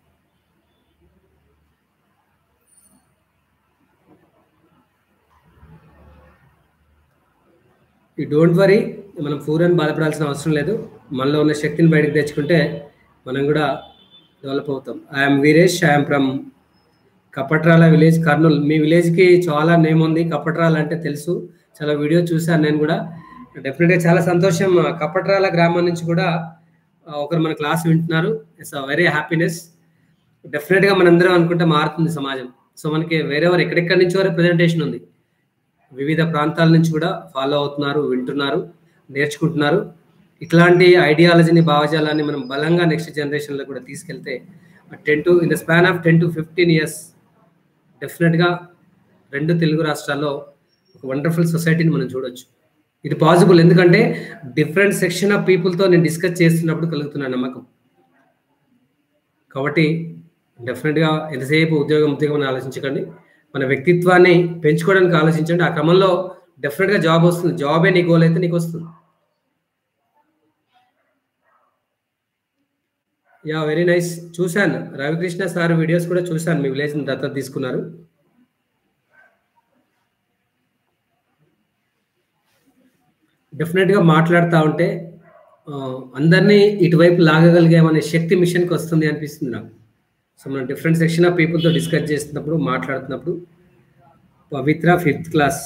ఈ డోంట్ వరీ మనం పూరని బాధపడాల్సిన అవసరం లేదు మనలో ఉన్న శక్తిని బయటకు తెచ్చుకుంటే మనం కూడా డెవలప్ అవుతాం I'm Veeresh I'm from Kapatrala village Kurnool మీ విలేజ్కి చాలా నేమ్ ఉంది కపట్రాల అంటే తెలుసు చాలా వీడియో చూశాను నేను కూడా డెఫినెట్గా చాలా సంతోషం కపట్రాల గ్రామం నుంచి కూడా ఒకరు మన క్లాస్ వింటున్నారు ఇట్స్ అ వెరీ హ్యాపీనెస్ డెఫినెట్గా మనందరం అనుకుంటే మారుతుంది సమాజం సో మనకి వేరెవరు ఎక్కడెక్కడి నుంచి వరకు ప్రజెంటేషన్ ఉంది వివిధ ప్రాంతాల నుంచి కూడా ఫాలో అవుతున్నారు వింటున్నారు నేర్చుకుంటున్నారు ఇట్లాంటి ఐడియాలజీని భావజాలాన్ని మనం బలంగా నెక్స్ట్ జనరేషన్లో కూడా తీసుకెళ్తే ten to in the span of ten to fifteen years డెఫినెట్గా రెండు తెలుగు రాష్ట్రాల్లో ఒక వండర్ఫుల్ సొసైటీని మనం చూడొచ్చు ఇది పాసిబుల్ ఎందుకంటే డిఫరెంట్ సెక్షన్ ఆఫ్ పీపుల్తో నేను డిస్కస్ చేస్తున్నప్పుడు కలుగుతున్న నమ్మకం కాబట్టి డెఫినెట్గా ఎంతసేపు ఉద్యోగం ఉద్యోగం అని ఆలోచించకండి మన వ్యక్తిత్వాన్ని పెంచుకోవడానికి ఆలోచించండి ఆ క్రమంలో డెఫినెట్గా జాబ్ వస్తుంది జాబే నీ గోల్ అయితే నీకు వస్తుంది యా వెరీ నైస్ చూశాను రవికృష్ణ సార్ వీడియోస్ కూడా చూశాను మీ విలేజ్ దత్తత తీసుకున్నారు డెఫినెట్గా మాట్లాడుతూ ఉంటే ఆ, అందరినీ ఇటువైపు లాగగలిగామనే శక్తి మిషన్కి వస్తుంది అనిపిస్తుంది నాకు సో మనం డిఫరెంట్ సెక్షన్ ఆఫ్ పీపుల్తో డిస్కస్ చేస్తున్నప్పుడు మాట్లాడుతున్నప్పుడు పవిత్ర ఫిఫ్త్ క్లాస్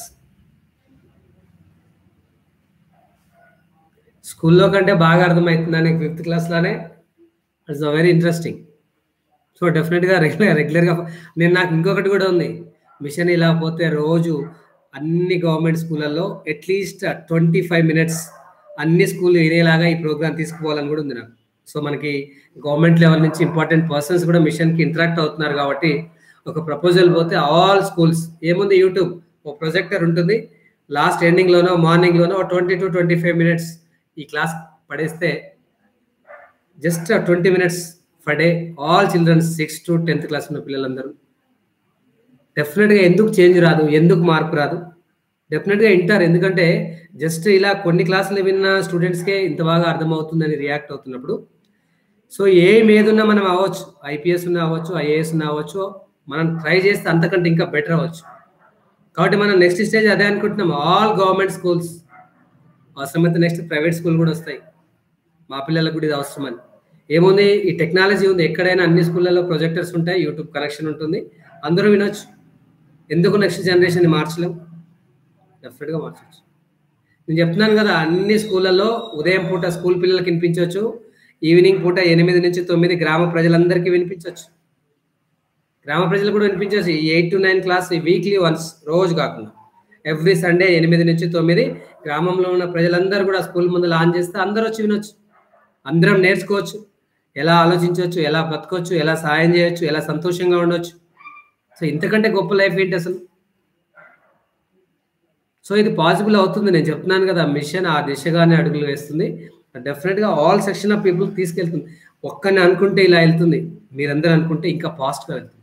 స్కూల్లో కంటే బాగా అర్థమవుతుంది నాకు ఫిఫ్త్ క్లాస్లోనే ఇట్స్ వెరీ ఇంట్రెస్టింగ్ సో డెఫినెట్గా రెగ్యులర్ రెగ్యులర్గా నేను నాకు ఇంకొకటి కూడా ఉంది మిషన్ ఇలా పోతే రోజు అన్ని గవర్నమెంట్ స్కూళ్ళల్లో అట్లీస్ట్ ట్వంటీ ఫైవ్ మినిట్స్ అన్ని స్కూల్ వినేలాగా ఈ ప్రోగ్రామ్ తీసుకుపోవాలని కూడా ఉంది నాకు సో మనకి గవర్నమెంట్ లెవెల్ నుంచి ఇంపార్టెంట్ పర్సన్స్ కూడా మిషన్కి ఇంటరాక్ట్ అవుతున్నారు కాబట్టి ఒక ప్రపోజల్ పోతే ఆల్ స్కూల్స్ ఏముంది యూట్యూబ్ ఒక ప్రొజెక్టర్ ఉంటుంది లాస్ట్ ఎండింగ్లోనో మార్నింగ్లోనో twenty to twenty five minutes ఈ క్లాస్ పడేస్తే just twenty minutes for day all childrens six to tenth class ఉన్న పిల్లలందరూ డెఫినెట్గా ఎందుకు చేంజ్ రాదు ఎందుకు మార్పు రాదు డెఫినెట్గా వింటారు ఎందుకంటే జస్ట్ ఇలా కొన్ని క్లాసులు విన్న స్టూడెంట్స్కే ఇంత బాగా అర్థమవుతుందని రియాక్ట్ అవుతున్నప్పుడు సో ఏ ఏదున్నా మనం అవ్వచ్చు ఐపీఎస్ ఉన్న అవ్వచ్చు ఐఏఎస్ ఉన్న అవ్వచ్చు మనం ట్రై చేస్తే అంతకంటే ఇంకా బెటర్ అవ్వచ్చు కాబట్టి మనం నెక్స్ట్ స్టేజ్ అదే అనుకుంటున్నాం ఆల్ గవర్నమెంట్ స్కూల్స్ అవసరమైతే నెక్స్ట్ ప్రైవేట్ స్కూల్ కూడా వస్తాయి మా పిల్లలకు కూడా ఇది అవసరమని ఏముంది ఈ టెక్నాలజీ ఉంది ఎక్కడైనా అన్ని స్కూళ్ళలో ప్రొజెక్టర్స్ ఉంటాయి యూట్యూబ్ కనెక్షన్ ఉంటుంది అందరూ వినొచ్చు ఎందుకు నెక్స్ట్ జనరేషన్ మార్చలేం డెఫినెట్గా మార్చవచ్చు నేను చెప్తున్నాను కదా అన్ని స్కూళ్ళల్లో ఉదయం పూట స్కూల్ పిల్లలకి వినిపించవచ్చు ఈవినింగ్ పూట ఎనిమిది నుంచి తొమ్మిది గ్రామ ప్రజలందరికీ వినిపించవచ్చు గ్రామ ప్రజలు కూడా వినిపించవచ్చు ఈ eight to nine class weekly once రోజు కాకుండా ఎవ్రీ సండే ఎనిమిది నుంచి తొమ్మిది గ్రామంలో ఉన్న ప్రజలందరూ కూడా స్కూల్ ముందు లాంచ్ చేస్తే అందరూ వచ్చి వినొచ్చు అందరం నేర్చుకోవచ్చు ఎలా ఆలోచించవచ్చు ఎలా బతకొచ్చు ఎలా సాయం చేయొచ్చు ఎలా సంతోషంగా ఉండొచ్చు సో ఇంతకంటే గొప్ప లైఫ్ ఏంటి అసలు సో ఇది పాసిబుల్ అవుతుంది నేను చెప్తున్నాను కదా మిషన్ ఆ దిశగానే అడుగులు వేస్తుంది డెఫినెట్గా ఆల్ సెక్షన్ ఆఫ్ పీపుల్ తీసుకెళ్తుంది ఒక్కరిని అనుకుంటే ఇలా వెళ్తుంది మీరందరూ అనుకుంటే ఇంకా ఫాస్ట్గా వెళ్తుంది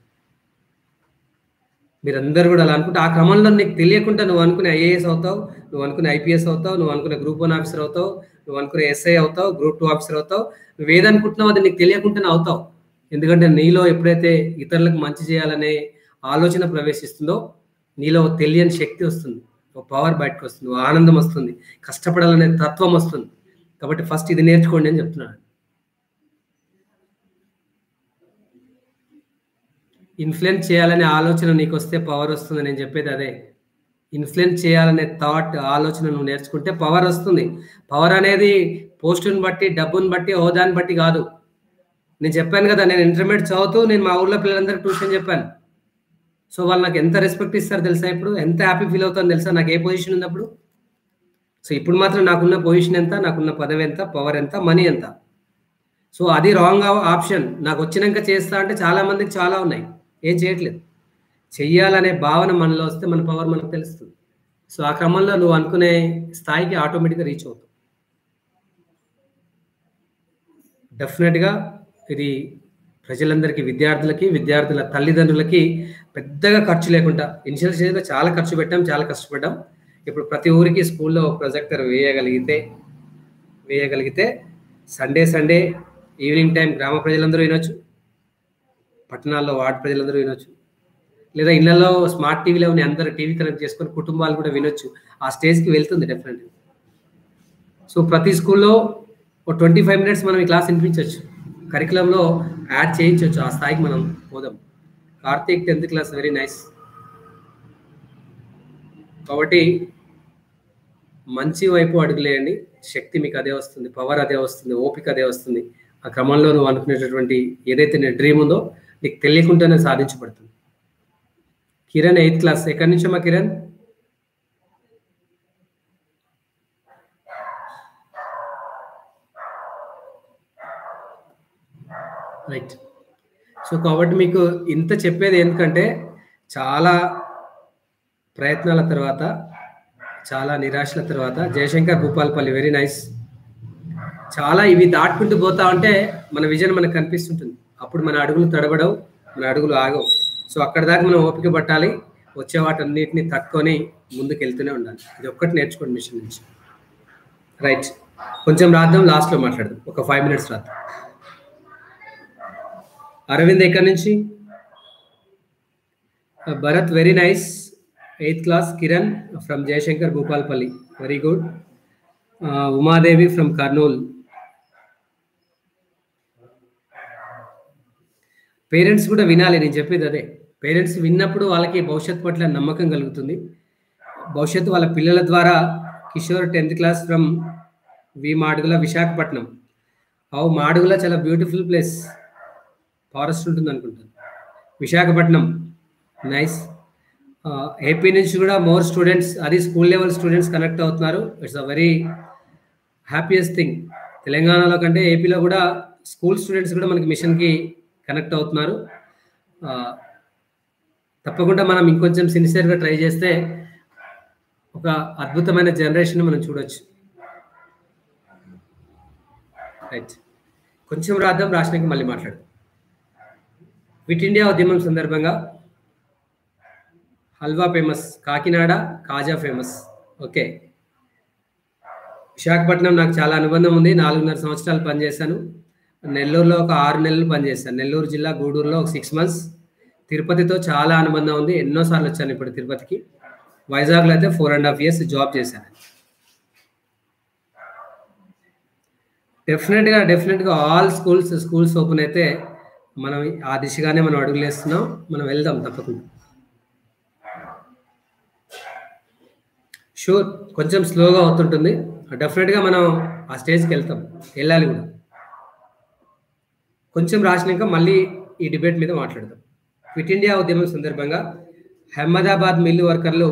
మీరందరూ కూడా అలా అనుకుంటే ఆ క్రమంలో నీకు తెలియకుండా నువ్వు అనుకునే ఐఏఎస్ అవుతావు నువ్వు అనుకునే ఐపీఎస్ అవుతావు నువ్వు అనుకునే గ్రూప్ వన్ ఆఫీసర్ అవుతావు నువ్వు అనుకునే ఎస్ఐ అవుతావు గ్రూప్ టూ ఆఫీసర్ అవుతావు నువ్వు ఏదనుకుంటున్నావు అది నీకు తెలియకుండానే అవుతావు ఎందుకంటే నీలో ఎప్పుడైతే ఇతరులకు మంచి చేయాలనే ఆలోచన ప్రవేశిస్తుందో నీలో ఒక తెలియని శక్తి వస్తుంది ఒక పవర్ బయటకు వస్తుంది ఒక ఆనందం వస్తుంది కష్టపడాలనే తత్వం వస్తుంది కాబట్టి ఫస్ట్ ఇది నేర్చుకోండి అని చెప్తున్నాను ఇన్ఫ్లుయెన్స్ చేయాలనే ఆలోచన నీకు వస్తే పవర్ వస్తుంది నేను చెప్పేది అదే ఇన్ఫ్లుయెన్స్ చేయాలనే థాట్ ఆలోచన నువ్వు నేర్చుకుంటే పవర్ వస్తుంది పవర్ అనేది పోస్టుని బట్టి డబ్బుని బట్టి హోదాని బట్టి కాదు నేను చెప్పాను కదా నేను ఇంటర్మీడియట్ చదువుతూ నేను మా ఊర్లో పిల్లలందరికీ ట్యూషన్ చెప్పాను సో వాళ్ళు నాకు ఎంత రెస్పెక్ట్ ఇస్తారు తెలుసా ఇప్పుడు ఎంత హ్యాపీ ఫీల్ అవుతాను తెలుసా నాకు ఏ పొజిషన్ ఉన్నప్పుడు సో ఇప్పుడు మాత్రం నాకున్న పొజిషన్ ఎంత నాకున్న పదవి ఎంత పవర్ ఎంత మనీ ఎంత సో అది రాంగ్ ఆప్షన్ నాకు వచ్చినాక చేస్తా అంటే చాలా మందికి చాలా ఉన్నాయి ఏం చేయట్లేదు చెయ్యాలనే భావన మనలో వస్తే మన పవర్ మనకు తెలుస్తుంది సో ఆ క్రమంలో నువ్వు అనుకునే స్థాయికి ఆటోమేటిక్గా రీచ్ అవుతావు డెఫినెట్గా ఇది ప్రజలందరికీ విద్యార్థులకి విద్యార్థుల తల్లిదండ్రులకి పెద్దగా ఖర్చు లేకుండా ఇనిషియల్ స్టేజ్లో చాలా ఖర్చు పెట్టాం చాలా కష్టపడ్డాం ఇప్పుడు ప్రతి ఊరికి స్కూల్లో ప్రొజెక్టర్ వేయగలిగితే వేయగలిగితే సండే సండే ఈవినింగ్ టైం గ్రామ ప్రజలందరూ వినొచ్చు పట్టణాల్లో వార్డు ప్రజలందరూ వినొచ్చు లేదా ఇళ్లలో స్మార్ట్ టీవీలో ఉన్న అందరూ టీవీ కనెక్ట్ చేసుకొని కుటుంబాలు కూడా వినొచ్చు ఆ స్టేజ్కి వెళ్తుంది డెఫినెట్గా సో ప్రతి స్కూల్లో ఒక ట్వంటీ ఫైవ్ మినిట్స్ మనం ఈ క్లాస్ వినిపించవచ్చు కరికులంలో యాడ్ చేయించవచ్చు ఆ స్థాయికి మనం పోదాం Karthik tenth class very nice కాబట్టి మంచి వైపు అడుగులేయండి శక్తి మీకు అదే వస్తుంది పవర్ అదే వస్తుంది ఓపిక అదే వస్తుంది ఆ క్రమంలో నువ్వు అనుకునేటటువంటి ఏదైతే నీ డ్రీమ్ ఉందో నీకు తెలియకుండానే సాధించబడుతుంది కిరణ్ ఎయిత్ క్లాస్ ఎక్కడి నుంచమ్మా కిరణ్ రైట్ సో కాబట్టి మీకు ఇంత చెప్పేది ఎందుకంటే చాలా ప్రయత్నాల తర్వాత చాలా నిరాశల తర్వాత జయశంకర్ భూపాల్పల్లి వెరీ నైస్ చాలా ఇవి దాటుకుంటూ పోతా ఉంటే మన విజన్ మనకు కనిపిస్తుంటుంది అప్పుడు మన అడుగులు తడబడవు మన అడుగులు ఆగవు సో అక్కడ దాకా మనం ఓపిక పట్టాలి వచ్చే వాటన్నిటిని తట్టుకొని ముందుకు వెళ్తూనే ఉండాలి ఇది ఒక్కటి నేర్చుకోండి మిషన్ నుంచి రైట్ కొంచెం రాద్దాం లాస్ట్లో మాట్లాడదాం ఒక ఫైవ్ మినిట్స్ రాద్దాం అరవింద్ ఎక్కడి నుంచి Bharat very nice eighth class Kiran from Jayashankar Bhupalpally very good Umadevi from Kurnool parents కూడా వినాలి నేను చెప్పేది అదే పేరెంట్స్ విన్నప్పుడు వాళ్ళకి భవిష్యత్తు పట్ల నమ్మకం కలుగుతుంది భవిష్యత్తు వాళ్ళ పిల్లల ద్వారా Kishore tenth class from V Madugula Visakhapatnam అవు మాడుగుల చాలా బ్యూటిఫుల్ ప్లేస్ ఫారెస్ట్ ఉంటుంది అనుకుంటాను విశాఖపట్నం నైస్ ఏపీ నుంచి కూడా మోర్ స్టూడెంట్స్ అది స్కూల్ లెవెల్ స్టూడెంట్స్ కనెక్ట్ అవుతున్నారు it's a very happiest thing తెలంగాణలో కంటే ఏపీలో కూడా స్కూల్ స్టూడెంట్స్ కూడా మనకి మిషన్కి కనెక్ట్ అవుతున్నారు ఆ, తప్పకుండా మనం ఇంకొంచెం సిన్సియర్గా ట్రై చేస్తే ఒక అద్భుతమైన జనరేషన్ మనం చూడొచ్చు రైట్ కొంచెం రాద్దాం రాసినాక మళ్ళీ మాట్లాడు క్విట్ ఇండియా ఉద్యమం సందర్భంగా halwa famous Kakinada kaja famous okay Visakhapatnam నాకు చాలా అనుబంధం ఉంది నాలుగున్నర సంవత్సరాలు పనిచేశాను నెల్లూరులో ఒక ఆరు నెలలు పనిచేశాను నెల్లూరు జిల్లా గూడూరులో ఒక సిక్స్ మంత్స్ తిరుపతితో చాలా అనుబంధం ఉంది ఎన్నోసార్లు వచ్చాను ఇప్పుడు తిరుపతికి వైజాగ్లో అయితే four and half years job చేశాను డెఫినెట్గా డెఫినెట్గా ఆల్ స్కూల్స్ స్కూల్స్ ఓపెన్ అయితే మనం ఆ దిశగానే మనం అడుగులు వేస్తున్నాం మనం వెళ్దాం తప్పకుండా షూర్ కొంచెం స్లోగా అవుతుంటుంది డెఫినెట్గా మనం ఆ స్టేజ్కి వెళ్తాం వెళ్ళాలి కూడా కొంచెం రాసినాక మళ్ళీ ఈ డిబేట్ మీద మాట్లాడదాం క్విట్ ఇండియా ఉద్యమం సందర్భంగా అహ్మదాబాద్ మిల్లు వర్కర్లు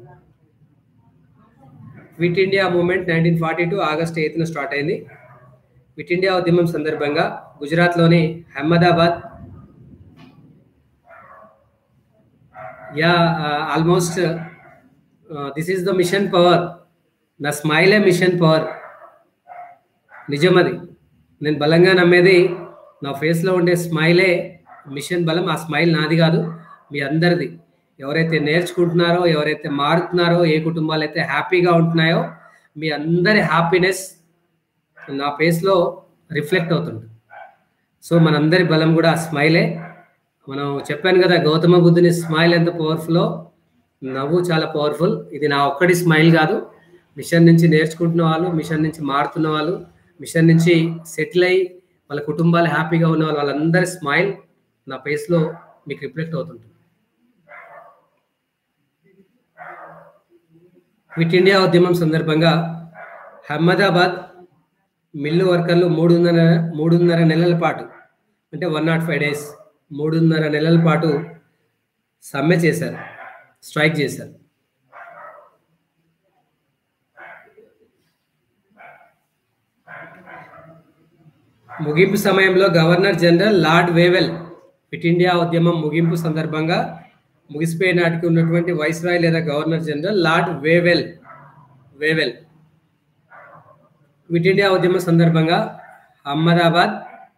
quit India movement nineteen forty two August ఎయిత్న స్టార్ట్ అయింది క్విట్ ఇండియా ఉద్యమం సందర్భంగా గుజరాత్లోని Ahmedabad yeah almost this is the mission power నా స్మైలే మిషన్ పవర్ నిజం అది నేను బలంగా నమ్మేది నా ఫేస్లో ఉండే స్మైలే మిషన్ బలం ఆ స్మైల్ నాది కాదు మీ అందరిది ఎవరైతే నేర్చుకుంటున్నారో ఎవరైతే మారుతున్నారో ఏ కుటుంబాలు అయితే హ్యాపీగా ఉంటున్నాయో మీ అందరి హ్యాపీనెస్ నా ఫేస్లో రిఫ్లెక్ట్ అవుతుంది సో మనందరి బలం కూడా ఆ స్మైలే మనం చెప్పాను కదా గౌతమ బుద్ధుని స్మైల్ ఎంత పవర్ఫుల్లో నవ్వు చాలా పవర్ఫుల్ ఇది నా ఒక్కడి స్మైల్ కాదు మిషన్ నుంచి నేర్చుకుంటున్న వాళ్ళు మిషన్ నుంచి మారుతున్న వాళ్ళు మిషన్ నుంచి సెటిల్ అయ్యి వాళ్ళ కుటుంబాలు హ్యాపీగా ఉన్న వాళ్ళు వాళ్ళందరి స్మైల్ నా ఫేస్లో మీకు రిఫ్లెక్ట్ అవుతుంటుంది క్విట్ ఇండియా ఉద్యమం సందర్భంగా అహ్మదాబాద్ మిల్లు వర్కర్లు మూడున్నర మూడున్నర నెలల పాటు అంటే వన్ నాట్ ఫైవ్ డేస్ మూడున్నర నెలల పాటు సమ్మె చేశారు స్ట్రైక్ చేశారు ముగింపు సమయంలో governor general lord Wavell quit India ఉద్యమం ముగింపు సందర్భంగా ముగిసిపోయే నాటికి ఉన్నటువంటి వైస్రాయ్ లేదా governor general lord Wavell Wavell quit India ఉద్యమం సందర్భంగా అహ్మదాబాద్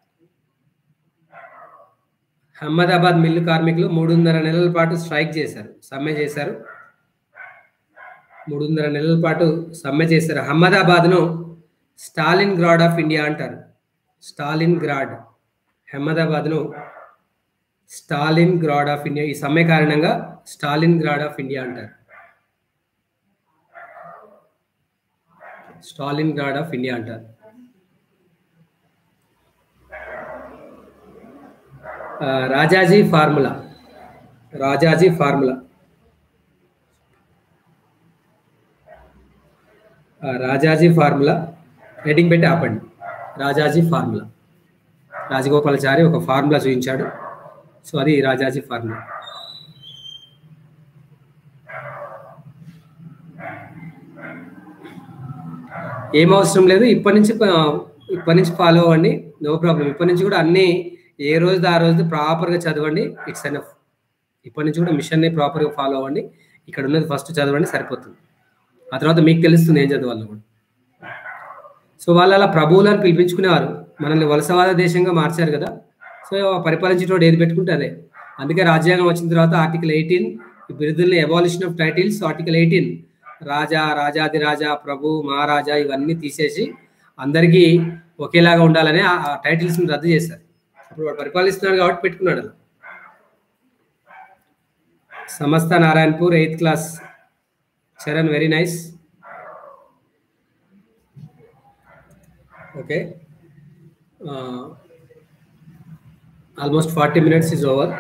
అహ్మదాబాద్ మిల్లు కార్మికులు మూడున్నర నెలల పాటు స్ట్రైక్ చేశారు సమ్మె చేశారు మూడున్నర నెలల పాటు సమ్మె చేశారు అహ్మదాబాద్ను స్టాలిన్ గ్రాడ్ ఆఫ్ ఇండియా అంటారు స్టాలిన్ గ్రాడ్ అహ్మదాబాద్ను స్టాలిన్ గ్రాడ్ ఆఫ్ ఇండియా ఈ సమ్మె కారణంగా స్టాలిన్ గ్రాడ్ ఆఫ్ ఇండియా అంటారు స్టాలిన్ గ్రాడ్ ఆఫ్ ఇండియా అంటారు ఆ, రాజాజీ ఫార్ములా రాజాజీ ఫార్ములా ఆ, రాజాజీ ఫార్ములా హెడింగ్ పెట్టి ఆపండి రాజాజీ ఫార్ములా రాజగోపాలాచారి ఒక ఫార్ములా చూపించాడు సో అది రాజాజీ ఫార్ములా ఏం అవసరం లేదు ఇప్పటి నుంచి ఆ, ఇప్పటి నుంచి ఫాలో అవ్వండి నో ప్రాబ్లం ఇప్పటి నుంచి కూడా అన్ని ఏ రోజు ఆ రోజు ప్రాపర్గా చదవండి ఇట్స్ ఎనఫ్ ఇప్పటి నుంచి కూడా మిషన్ని ప్రాపర్గా ఫాలో అవ్వండి ఇక్కడ ఉన్నది ఫస్ట్ చదవండి సరిపోతుంది ఆ తర్వాత మీకు తెలుస్తుంది ఏం చదవాలి కూడా సో వాళ్ళు అలా ప్రభువులను పిలిపించుకునేవారు మనల్ని వలసవాద దేశంగా మార్చారు కదా సో పరిపాలించేటోడు ఏది పెట్టుకుంటే అదే అందుకే రాజ్యాంగం వచ్చిన తర్వాత ఆర్టికల్ ఎయిటీన్ ఈ బిరుదుల్ని abolition of titles article eighteen రాజా రాజాది రాజా ప్రభు మహారాజా ఇవన్నీ తీసేసి అందరికీ ఒకేలాగా ఉండాలని ఆ టైటిల్స్ని రద్దు చేశారు అప్పుడు వాడు పరిపాలిస్తున్నాడు కాబట్టి పెట్టుకున్నాడు అలా సమస్త Narayanpur eighth class Charan very nice okay almost forty minutes is over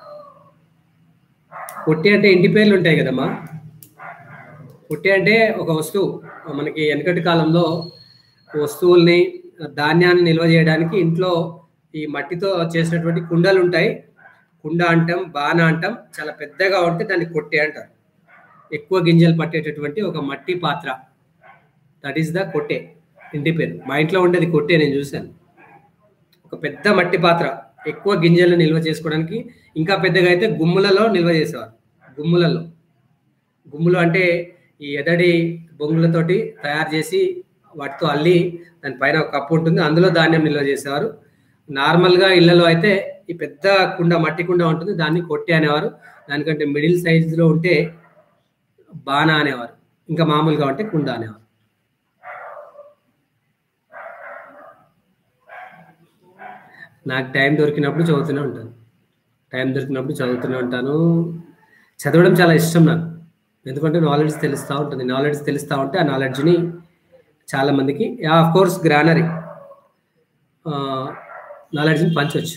పుట్టి అంటే ఇంటి పేర్లు ఉంటాయి కదమ్మా పుట్టి అంటే ఒక వస్తువు మనకి వెనకటి కాలంలో వస్తువుల్ని ధాన్యాన్ని నిల్వ చేయడానికి ఇంట్లో ఈ మట్టితో చేసినటువంటి కుండలు ఉంటాయి కుండ అంటాం బాణ అంటాం చాలా పెద్దగా ఉంటే దాన్ని కొట్టి అంటారు ఎక్కువ గింజలు పట్టేటటువంటి ఒక మట్టి పాత్ర దట్ ఈస్ ద కొట్టే ఇంటి పేరు మా ఇంట్లో ఉండేది కొట్టే నేను చూశాను ఒక పెద్ద మట్టి పాత్ర ఎక్కువ గింజలను నిల్వ చేసుకోవడానికి ఇంకా పెద్దగా అయితే గుమ్ములలో నిల్వ చేసేవారు గుమ్ములలో గుమ్ములు అంటే ఈ ఎదడి బొంగులతోటి తయారు చేసి వాటితో అల్లి దాని పైన ఒక కప్పు ఉంటుంది అందులో ధాన్యం నిల్వ చేసేవారు నార్మల్గా ఇళ్లలో అయితే ఈ పెద్ద కుండ మట్టి కుండ ఉంటుంది దాన్ని కొట్టి అనేవారు దానికంటే మిడిల్ సైజులో ఉంటే బాణ అనేవారు ఇంకా మామూలుగా ఉంటే కుండ అనేవారు నాకు టైం దొరికినప్పుడు చదువుతూనే ఉంటాను టైం దొరికినప్పుడు చదువుతూనే ఉంటాను చదవడం చాలా ఇష్టం నాకు ఎందుకంటే నాలెడ్జ్ తెలుస్తూ ఉంటుంది నాలెడ్జ్ తెలుస్తూ ఉంటే ఆ నాలెడ్జ్ని చాలామందికి ఆఫ్ కోర్స్ గ్రానరీ నాలెడ్జ్ని పంచవచ్చు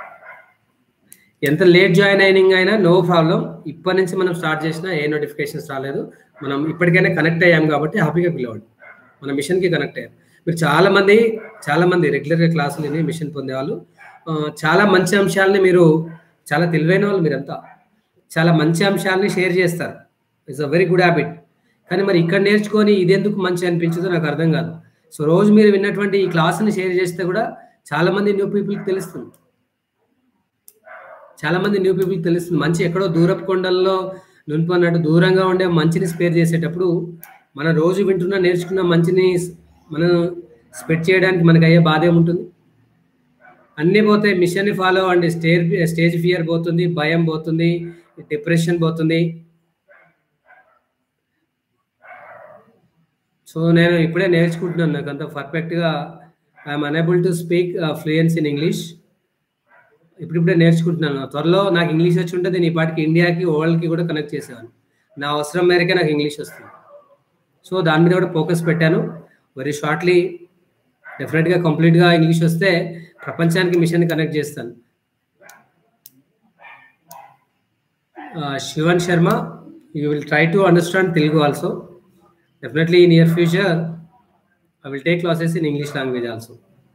ఎంత లేట్ జాయిన్ అయినింగ్ అయినా నో ప్రాబ్లం ఇప్పటి నుంచి మనం స్టార్ట్ చేసినా ఏ నోటిఫికేషన్స్ రాలేదు మనం ఇప్పటికైనా కనెక్ట్ అయ్యాం కాబట్టి హ్యాపీగా పిలవండి మన మిషన్కి కనెక్ట్ అయ్యాం మీరు చాలా మంది చాలా మంది రెగ్యులర్గా క్లాసులు విని మిషన్ పొందేవాళ్ళు ఆ, చాలా మంచి అంశాలని మీరు చాలా తెలివైన వాళ్ళు మీరంతా చాలా మంచి అంశాలని షేర్ చేస్తారు it's a very good habit కానీ మరి ఇక్కడ నేర్చుకొని ఇదెందుకు మంచి అనిపించదో నాకు అర్థం కాదు సో రోజు మీరు విన్నటువంటి ఈ క్లాస్ని షేర్ చేస్తే కూడా చాలా మంది న్యూ పీపుల్కి తెలుస్తుంది చాలా మంది న్యూ పీపుల్కి తెలుస్తుంది మంచి ఎక్కడో దూరపు కొండల్లో నునిపన్నట్టు దూరంగా ఉండే మంచిని స్పేర్ చేసేటప్పుడు మన రోజు వింటున్న నేర్చుకున్న మంచిని మనం స్ప్రెడ్ చేయడానికి మనకు అయ్యే బాధ ఏముంటుంది అన్నీ పోతాయి మిషన్ని ఫాలో అవ్వండి స్టేజ్ స్టేజ్ ఫియర్ పోతుంది భయం పోతుంది డిప్రెషన్ పోతుంది సో నేను ఇప్పుడే నేర్చుకుంటున్నాను నాకు అంత పర్ఫెక్ట్గా I'm unable to speak fluence in English ఇప్పుడిప్పుడే నేర్చుకుంటున్నాను త్వరలో నాకు ఇంగ్లీష్ వచ్చి ఉంటే నేను ఈ పాటికి ఇండియాకి వరల్డ్కి కూడా కనెక్ట్ చేసేవాను నా అవసరం మేరకే నాకు ఇంగ్లీష్ వస్తుంది సో దాని మీద కూడా ఫోకస్ పెట్టాను వెరీ షార్ట్లీ డెఫినెట్గా కంప్లీట్గా ఇంగ్లీష్ వస్తే ప్రపంచానికి మిషన్ కనెక్ట్ చేస్తాను Shivan Sharma you will try to understand Telugu also definitely in year future I will take classes in English language also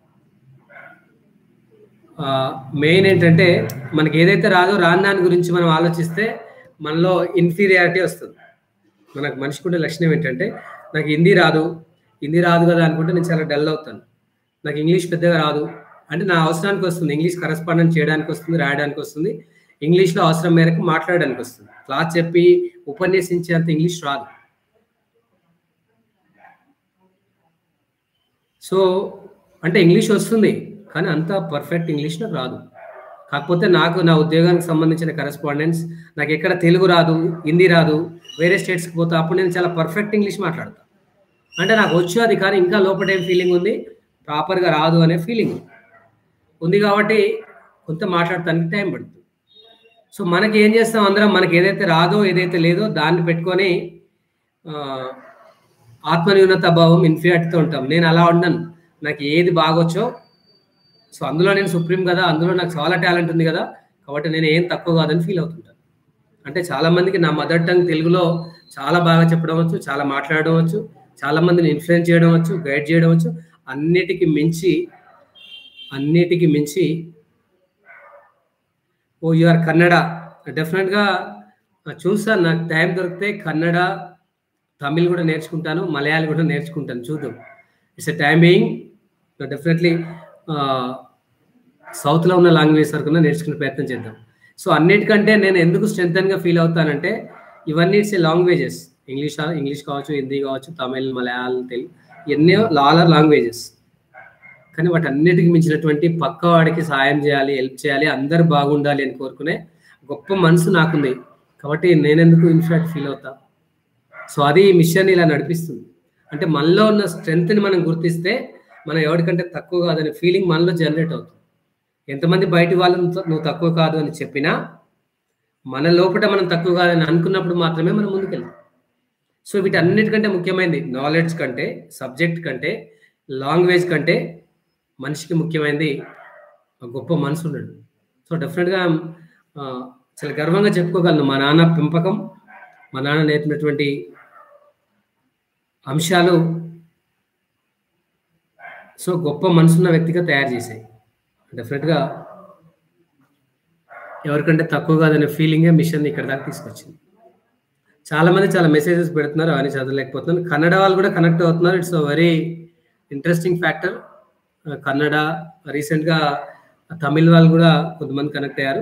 main ఏంటంటే మనకి ఏదైతే రాదో రాని దాని గురించి మనం ఆలోచిస్తే మనలో ఇన్ఫీరియారిటీ వస్తుంది మనకు మనిషికి ఉండే లక్షణం ఏంటంటే నాకు హిందీ రాదు హిందీ రాదు కదా అనుకుంటే నేను చాలా డల్ అవుతాను నాకు ఇంగ్లీష్ పెద్దగా రాదు అంటే నా అవసరానికి వస్తుంది ఇంగ్లీష్ కరెస్పాండెంట్ చేయడానికి వస్తుంది రాయడానికి వస్తుంది ఇంగ్లీష్లో అవసరం మేరకు మాట్లాడడానికి వస్తుంది క్లాస్ చెప్పి ఉపన్యసించేంత ఇంగ్లీష్ రాదు సో అంటే ఇంగ్లీష్ వస్తుంది కానీ అంత పర్ఫెక్ట్ ఇంగ్లీష్ నాకు రాదు కాకపోతే నాకు నా ఉద్యోగానికి సంబంధించిన కరెస్పాండెన్స్ నాకు ఎక్కడ తెలుగు రాదు హిందీ రాదు వేరే స్టేట్స్కి పోతే అప్పుడు నేను చాలా పర్ఫెక్ట్ ఇంగ్లీష్ మాట్లాడతాను అంటే నాకు వచ్చు అది కానీ ఇంకా లోపల ఏం ఫీలింగ్ ఉంది ప్రాపర్గా రాదు అనే ఫీలింగ్ ఉంది కాబట్టి కొంత మాట్లాడటానికి టైం పడుతుంది సో మనకి ఏం చేస్తాం అందరం మనకి ఏదైతే రాదో ఏదైతే లేదో దాన్ని పెట్టుకొని ఆ, ఆత్మన్యూనత భావం ఇన్ఫియారిటీతో ఉంటాం నేను అలా ఉన్నాను నాకు ఏది బాగొచ్చో సో అందులో నేను సుప్రీం కదా అందులో నాకు చాలా టాలెంట్ ఉంది కదా కాబట్టి నేను ఏం తక్కువ కాదని ఫీల్ అవుతుంటాను అంటే చాలా మందికి నా మదర్ టంగ్ తెలుగులో చాలా బాగా చెప్పడం వచ్చు చాలా మాట్లాడడం వచ్చు చాలా మందిని ఇన్ఫ్లుయెన్స్ చేయడం వచ్చు గైడ్ చేయడం వచ్చు అన్నిటికి మించి అన్నిటికి మించి ఓ యు ఆర్ కన్నడ డెఫినెట్గా చూస్తాను నాకు టైం దొరికితే కన్నడ తమిళ్ కూడా నేర్చుకుంటాను మలయాళం కూడా నేర్చుకుంటాను చూద్దాం it's a time being definitely సౌత్లో ఉన్న లాంగ్వేజ్ వరకు నేర్చుకునే ప్రయత్నం చేద్దాం సో అన్నిటికంటే నేను ఎందుకు స్ట్రెంగ్గా ఫీల్ అవుతానంటే ఇవన్నీ it's a languages English English కావచ్చు హిందీ కావచ్చు తమిళ్ మలయాళం తెలుగు ఎన్నో లాల లాంగ్వేజెస్ కానీ వాటి అన్నిటికి మించినటువంటి పక్క వాడికి సాయం చేయాలి హెల్ప్ చేయాలి అందరు బాగుండాలి అని కోరుకునే గొప్ప మనసు నాకుంది కాబట్టి నేనెందుకు ఇన్ఫాక్ట్ ఫీల్ అవుతా సో అది ఈ మిషన్ ఇలా నడిపిస్తుంది అంటే మనలో ఉన్న స్ట్రెంగ్త్ని మనం గుర్తిస్తే మనం ఎవరికంటే తక్కువ కాదనే ఫీలింగ్ మనలో జనరేట్ అవుతుంది ఎంతమంది బయటి వాళ్ళు నువ్వు తక్కువ కాదు అని చెప్పినా మన లోపల మనం తక్కువ కాదని అనుకున్నప్పుడు మాత్రమే మనం ముందుకెళ్తాం సో వీటన్నిటికంటే ముఖ్యమైనది నాలెడ్జ్ కంటే సబ్జెక్ట్ కంటే లాంగ్వేజ్ కంటే మనిషికి ముఖ్యమైనది ఒక గొప్ప మనసు ఉండడు సో డెఫినెట్గా ఆ, చాలా గర్వంగా చెప్పుకోగలను మా నాన్న పెంపకం మా నాన్న నేర్పినటువంటి అంశాలు సో గొప్ప మనసున్న వ్యక్తిగా తయారు చేశాయి డెఫినెట్గా ఎవరికంటే తక్కువ కాదనే ఫీలింగే మిషన్ ఇక్కడ దాకా తీసుకొచ్చింది చాలా మంది చాలా మెసేజెస్ పెడుతున్నారు అవన్నీ చదవలేకపోతున్నాను కన్నడ వాళ్ళు కూడా కనెక్ట్ అవుతున్నారు it's very interesting factor Kannada రీసెంట్గా తమిళ్ వాళ్ళు కూడా కొంతమంది కనెక్ట్ అయ్యారు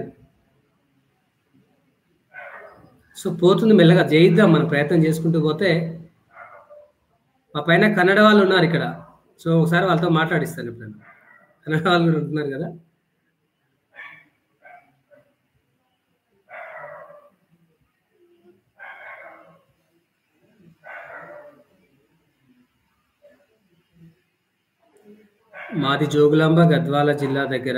సో పోతుంది మెల్లగా చేయిద్దాం మనం ప్రయత్నం చేసుకుంటూ పోతే మా పైన కన్నడ వాళ్ళు ఉన్నారు ఇక్కడ సో ఒకసారి వాళ్ళతో మాట్లాడిస్తాను ఎప్పుడైనా కన్నడ వాళ్ళు కూడా ఉంటున్నారు కదా మాది జోగులాంబ గద్వాల జిల్లా దగ్గర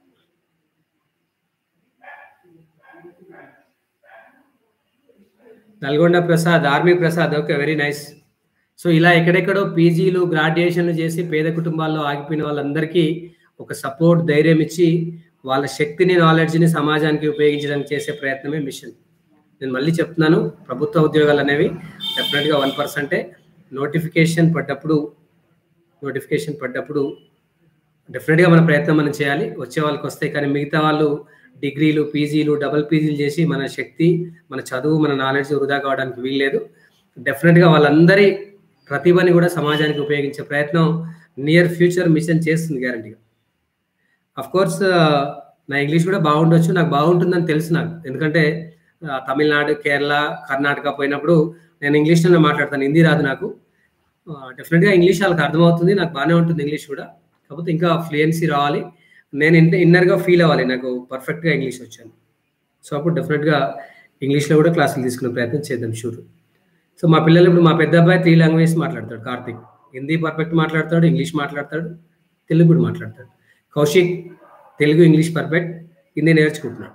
Nalgonda Prasad army Prasad okay very nice so ఇలా ఎక్కడెక్కడో పీజీలు గ్రాడ్యుయేషన్లు చేసి పేద కుటుంబాల్లో ఆగిపోయిన వాళ్ళందరికీ ఒక సపోర్ట్ ధైర్యం ఇచ్చి వాళ్ళ శక్తిని నాలెడ్జ్ని సమాజానికి ఉపయోగించడానికి చేసే ప్రయత్నమే మిషన్ నేను మళ్ళీ చెప్తున్నాను ప్రభుత్వ ఉద్యోగాలు అనేవి డెఫినెట్గా వన్ పర్సెంటే నోటిఫికేషన్ పడ్డప్పుడు నోటిఫికేషన్ పడ్డప్పుడు డెఫినెట్గా మన ప్రయత్నం మనం చేయాలి వచ్చే వాళ్ళకి వస్తాయి కానీ మిగతా వాళ్ళు డిగ్రీలు పీజీలు డబుల్ పీజీలు చేసి మన శక్తి మన చదువు మన నాలెడ్జ్ వృధా కావడానికి వీల్లేదు డెఫినెట్గా వాళ్ళందరి ప్రతిభని కూడా సమాజానికి ఉపయోగించే ప్రయత్నం నియర్ ఫ్యూచర్ మిషన్ చేస్తుంది గ్యారంటీగా అఫ్ కోర్స్ నా ఇంగ్లీష్ కూడా బాగుండొచ్చు నాకు బాగుంటుందని తెలుసు నాకు ఎందుకంటే ఆ, తమిళనాడు కేరళ కర్ణాటక పోయినప్పుడు నేను ఇంగ్లీష్లోనే మాట్లాడతాను హిందీ రాదు నాకు డెఫినెట్గా ఇంగ్లీష్ వాళ్ళకి అర్థమవుతుంది నాకు బాగానే ఉంటుంది ఇంగ్లీష్ కూడా కాకపోతే ఇంకా ఫ్లూయెన్సీ రావాలి నేను ఇన్ ఇన్నర్గా ఫీల్ అవ్వాలి నాకు పర్ఫెక్ట్గా ఇంగ్లీష్ వచ్చాను సో అప్పుడు డెఫినెట్గా ఇంగ్లీష్లో కూడా క్లాసులు తీసుకునే ప్రయత్నం చేద్దాం షూర్ సో మా పిల్లలు ఇప్పుడు మా పెద్ద అబ్బాయి త్రీ లాంగ్వేజ్ మాట్లాడతాడు కార్తిక్ హిందీ పర్ఫెక్ట్ మాట్లాడతాడు ఇంగ్లీష్ మాట్లాడతాడు తెలుగు కూడా మాట్లాడతాడు కౌశిక్ తెలుగు ఇంగ్లీష్ పర్ఫెక్ట్ హిందీ నేర్చుకుంటున్నాడు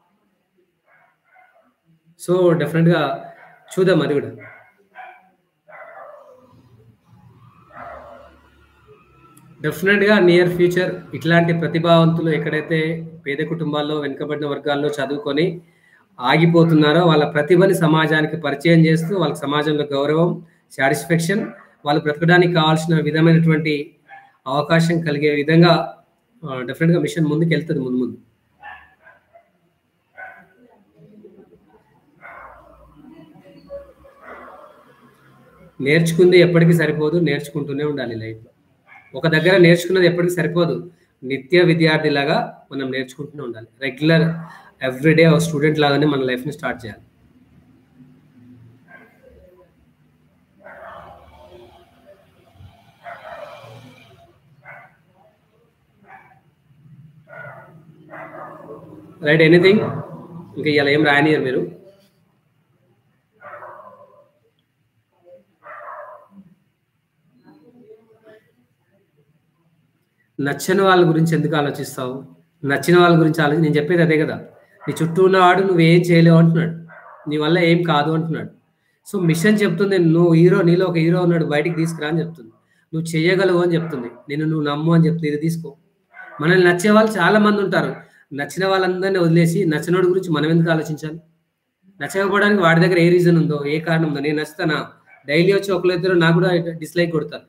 సో డెఫినెట్గా చూద్దాం అది కూడా డెఫినెట్గా నియర్ ఫ్యూచర్ ఇట్లాంటి ప్రతిభావంతులు ఎక్కడైతే పేద కుటుంబాల్లో వెనుకబడిన వర్గాల్లో చదువుకొని ఆగిపోతున్నారో వాళ్ళ ప్రతిభని సమాజానికి పరిచయం చేస్తూ వాళ్ళకి సమాజంలో గౌరవం సాటిస్ఫాక్షన్ వాళ్ళు బ్రతకడానికి కావాల్సిన విధమైనటువంటి అవకాశం కలిగే విధంగా డెఫినెట్గా మిషన్ ముందుకు వెళ్తుంది ముందు ముందు నేర్చుకుంది ఎప్పటికీ సరిపోదు నేర్చుకుంటూనే ఉండాలి లైఫ్లో ఒక దగ్గర నేర్చుకున్నది ఎప్పటికీ సరిపోదు నిత్య విద్యార్థిలాగా మనం నేర్చుకుంటూనే ఉండాలి రెగ్యులర్ ఎవ్రీడే ఒక స్టూడెంట్ లాగానే మన లైఫ్ని స్టార్ట్ చేయాలి రైట్ ఎనీథింగ్ ఇంకా ఇలా ఏం రాయనియరు మీరు నచ్చని వాళ్ళ గురించి ఎందుకు ఆలోచిస్తావు నచ్చిన వాళ్ళ గురించి ఆలోచి నేను చెప్పేది అదే కదా నీ చుట్టూ ఉన్నవాడు నువ్వేం చేయలేవు అంటున్నాడు నీ వల్ల ఏం కాదు అంటున్నాడు సో మిషన్ చెప్తుంది నువ్వు హీరో నీలో ఒక హీరో ఉన్నాడు బయటికి తీసుకురా అని చెప్తుంది నువ్వు చేయగలవు అని చెప్తుంది నేను నువ్వు నమ్ము అని చెప్తుంది ఇది తీసుకో మనల్ని నచ్చే వాళ్ళు చాలా మంది ఉంటారు నచ్చిన వాళ్ళందరినీ వదిలేసి నచ్చినోడి గురించి మనం ఎందుకు ఆలోచించాలి నచ్చకపోవడానికి వాడి దగ్గర ఏ రీజన్ ఉందో ఏ కారణం ఉందో నేను నచ్చుతానా డైలీ వచ్చి ఒకరిద్దరు నాకు కూడా డిస్లైక్ కొడతారు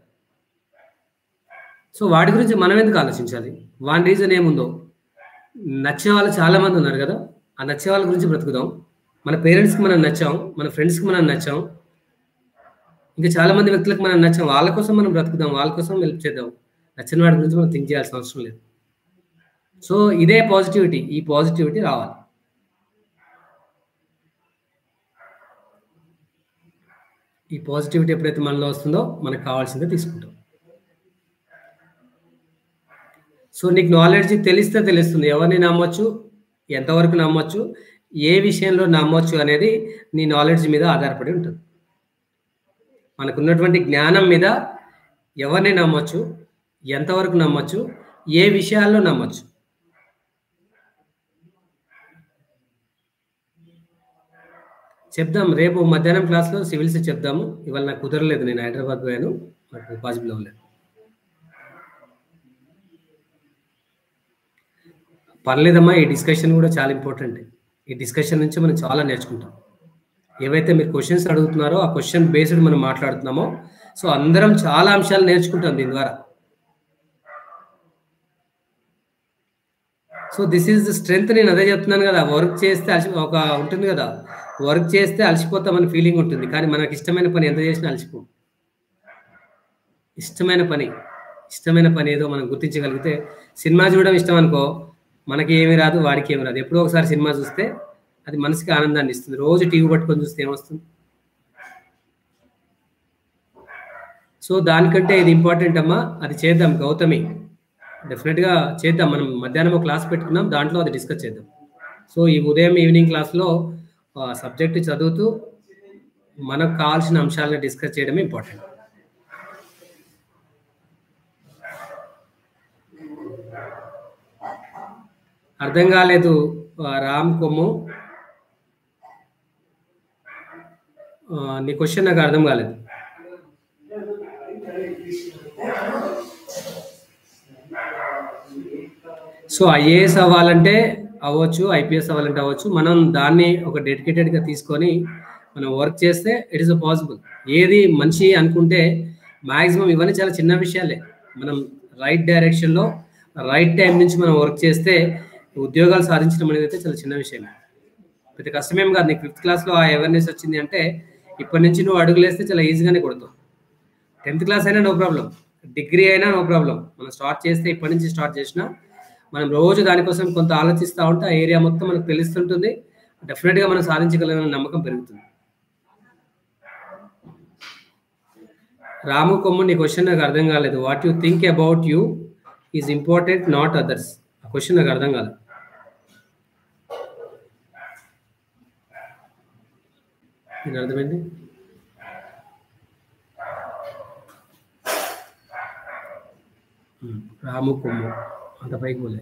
సో వాడి గురించి మనం ఎందుకు ఆలోచించాలి వాడి రీజన్ ఏముందో నచ్చే వాళ్ళు చాలా మంది ఉన్నారు కదా ఆ నచ్చే వాళ్ళ గురించి బ్రతుకుదాం మన పేరెంట్స్కి మనం నచ్చాం మన ఫ్రెండ్స్కి మనం నచ్చాం ఇంకా చాలా మంది వ్యక్తులకు మనం నచ్చాం వాళ్ళ కోసం మనం బ్రతుకుదాం వాళ్ళ కోసం హెల్ప్ చేద్దాం నచ్చిన వాడి గురించి మనం థింక్ చేయాల్సిన అవసరం లేదు సో ఇదే పాజిటివిటీ ఈ పాజిటివిటీ రావాలి ఈ పాజిటివిటీ ఎప్పుడైతే మనలో వస్తుందో మనకు కావాల్సిందే తీసుకుంటాం సో నీకు నాలెడ్జ్ తెలిస్తే తెలుస్తుంది ఎవరిని నమ్మొచ్చు ఎంతవరకు నమ్మొచ్చు ఏ విషయంలో నమ్మొచ్చు అనేది నీ నాలెడ్జ్ మీద ఆధారపడి ఉంటుంది మనకున్నటువంటి జ్ఞానం మీద ఎవరిని నమ్మొచ్చు ఎంతవరకు నమ్మొచ్చు ఏ విషయాల్లో నమ్మొచ్చు చెప్దాం రేపు మధ్యాహ్నం క్లాస్‌లో సివిల్స్ చెప్దాము. ఇవాళ నాకు కుదరలేదు. నేను హైదరాబాద్ పోయాను. నాకు పాసిబుల్ అవ్వలేదు. పర్లేదమ్మా. ఈ డిస్కషన్ గూడా చాలా ఇంపార్టెంట్. ఈ డిస్కషన్ నుంచి మనం చాలా నేర్చుకుంటాం. ఏవైతే మీరు క్వెషన్స్ అడుగుతున్నారో, ఆ క్వెషన్ బేస్డ్ మనం మాట్లాడుతున్నామో, సో అందరం చాలా అంశాలు నేర్చుకుంటాం దీని ద్వారా. So this is the strength నేను అదే చెప్తున్నాను గదా! వర్క్ చేస్తే అలసి ఒక ఉంటుంది గదా! వర్క్ చేస్తే అలసిపోతామని ఫీలింగ్ ఉంటుంది. కానీ మనకి ఇష్టమైన పని ఎంత చేసినా అలసిపోం. ఇష్టమైన పని, ఇష్టమైన పని ఏదో మనం గుర్తించగలిగితే సినిమా చూడడం ఇష్టం అనుకో, మనకి ఏమి రాదు, వాడికి ఏమి రాదు. ఎప్పుడో ఒకసారి సినిమా చూస్తే అది మనసుకి ఆనందాన్ని ఇస్తుంది. రోజు టీవీ పట్టుకొని చూస్తే ఏమొస్తుంది? సో దానికంటే ఇది ఇంపార్టెంట్ అమ్మా. అది చేద్దాం గౌతమి. డెఫినిట్‌గా చేద్దాం. మనం మధ్యాహ్నం ఒక క్లాస్ పెట్టుకున్నాం. దాంట్లో అది డిస్కస్ చేద్దాం. సో ఈ ఉదయం, ఈవినింగ్ క్లాస్‌లో ఆహ్, సబ్జెక్ట్ చదువుతూ మనకు కావాల్సిన అంశాలను డిస్కస్ చేయడమే ఇంపార్టెంట్. అర్థం కాలేదు ఆహ్, రామ్ కొమ్ము. ఆహ్, నీ క్వెషన్ నాకు అర్థం కాలేదు. సో ఐఏఎస్ అవ్వాలంటే అవ్వచ్చు. ఐపీఎస్ అవ్వాలంటే అవ్వచ్చు. మనం దాన్ని ఒక డెడికేటెడ్‌గా తీసుకొని మనం వర్క్ చేస్తే ఇట్ ఈస్ పాసిబుల్. ఏది మంచి అనుకుంటే మాక్సిమం ఇవన్నీ చాలా చిన్న విషయాలే. మనం రైట్ డైరెక్షన్‌లో రైట్ టైమ్ నుంచి మనం వర్క్ చేస్తే ఉద్యోగాలు సాధించడం అనేదైతే చాలా చిన్న విషయమే. పెద్ద కష్టమేం కాదు. నీకు ఫిఫ్త్ క్లాస్‌లో ఆ అవేర్‌నెస్ వచ్చింది అంటే ఇప్పటి నుంచి నువ్వు అడుగులేస్తే చాలా ఈజీగానే కొడతావు. 10థ్ క్లాస్ అయినా నో ప్రాబ్లమ్. డిగ్రీ అయినా నో ప్రాబ్లమ్. మనం స్టార్ట్ చేస్తే ఇప్పటి నుంచి స్టార్ట్ చేసినా మనం రోజు దానికోసం కొంత ఆలోచిస్తా ఉంటే ఆ ఏరియా మొత్తం మనకు తెలుస్తుంటుంది. డెఫినిట్‌గా మనం సాధించగలమనే నమ్మకం పెరుగుతుంది. రాము కొమ్ము నీ క్వెషన్ నాకు అర్థం కాలేదు. What you think about you is important not others. ఆ క్వెషన్ నాకు అర్థం కాలేదు. దీని అర్థమేంటి? హ్మ్. రాము కొమ్ము. అంత పైకి పోలే.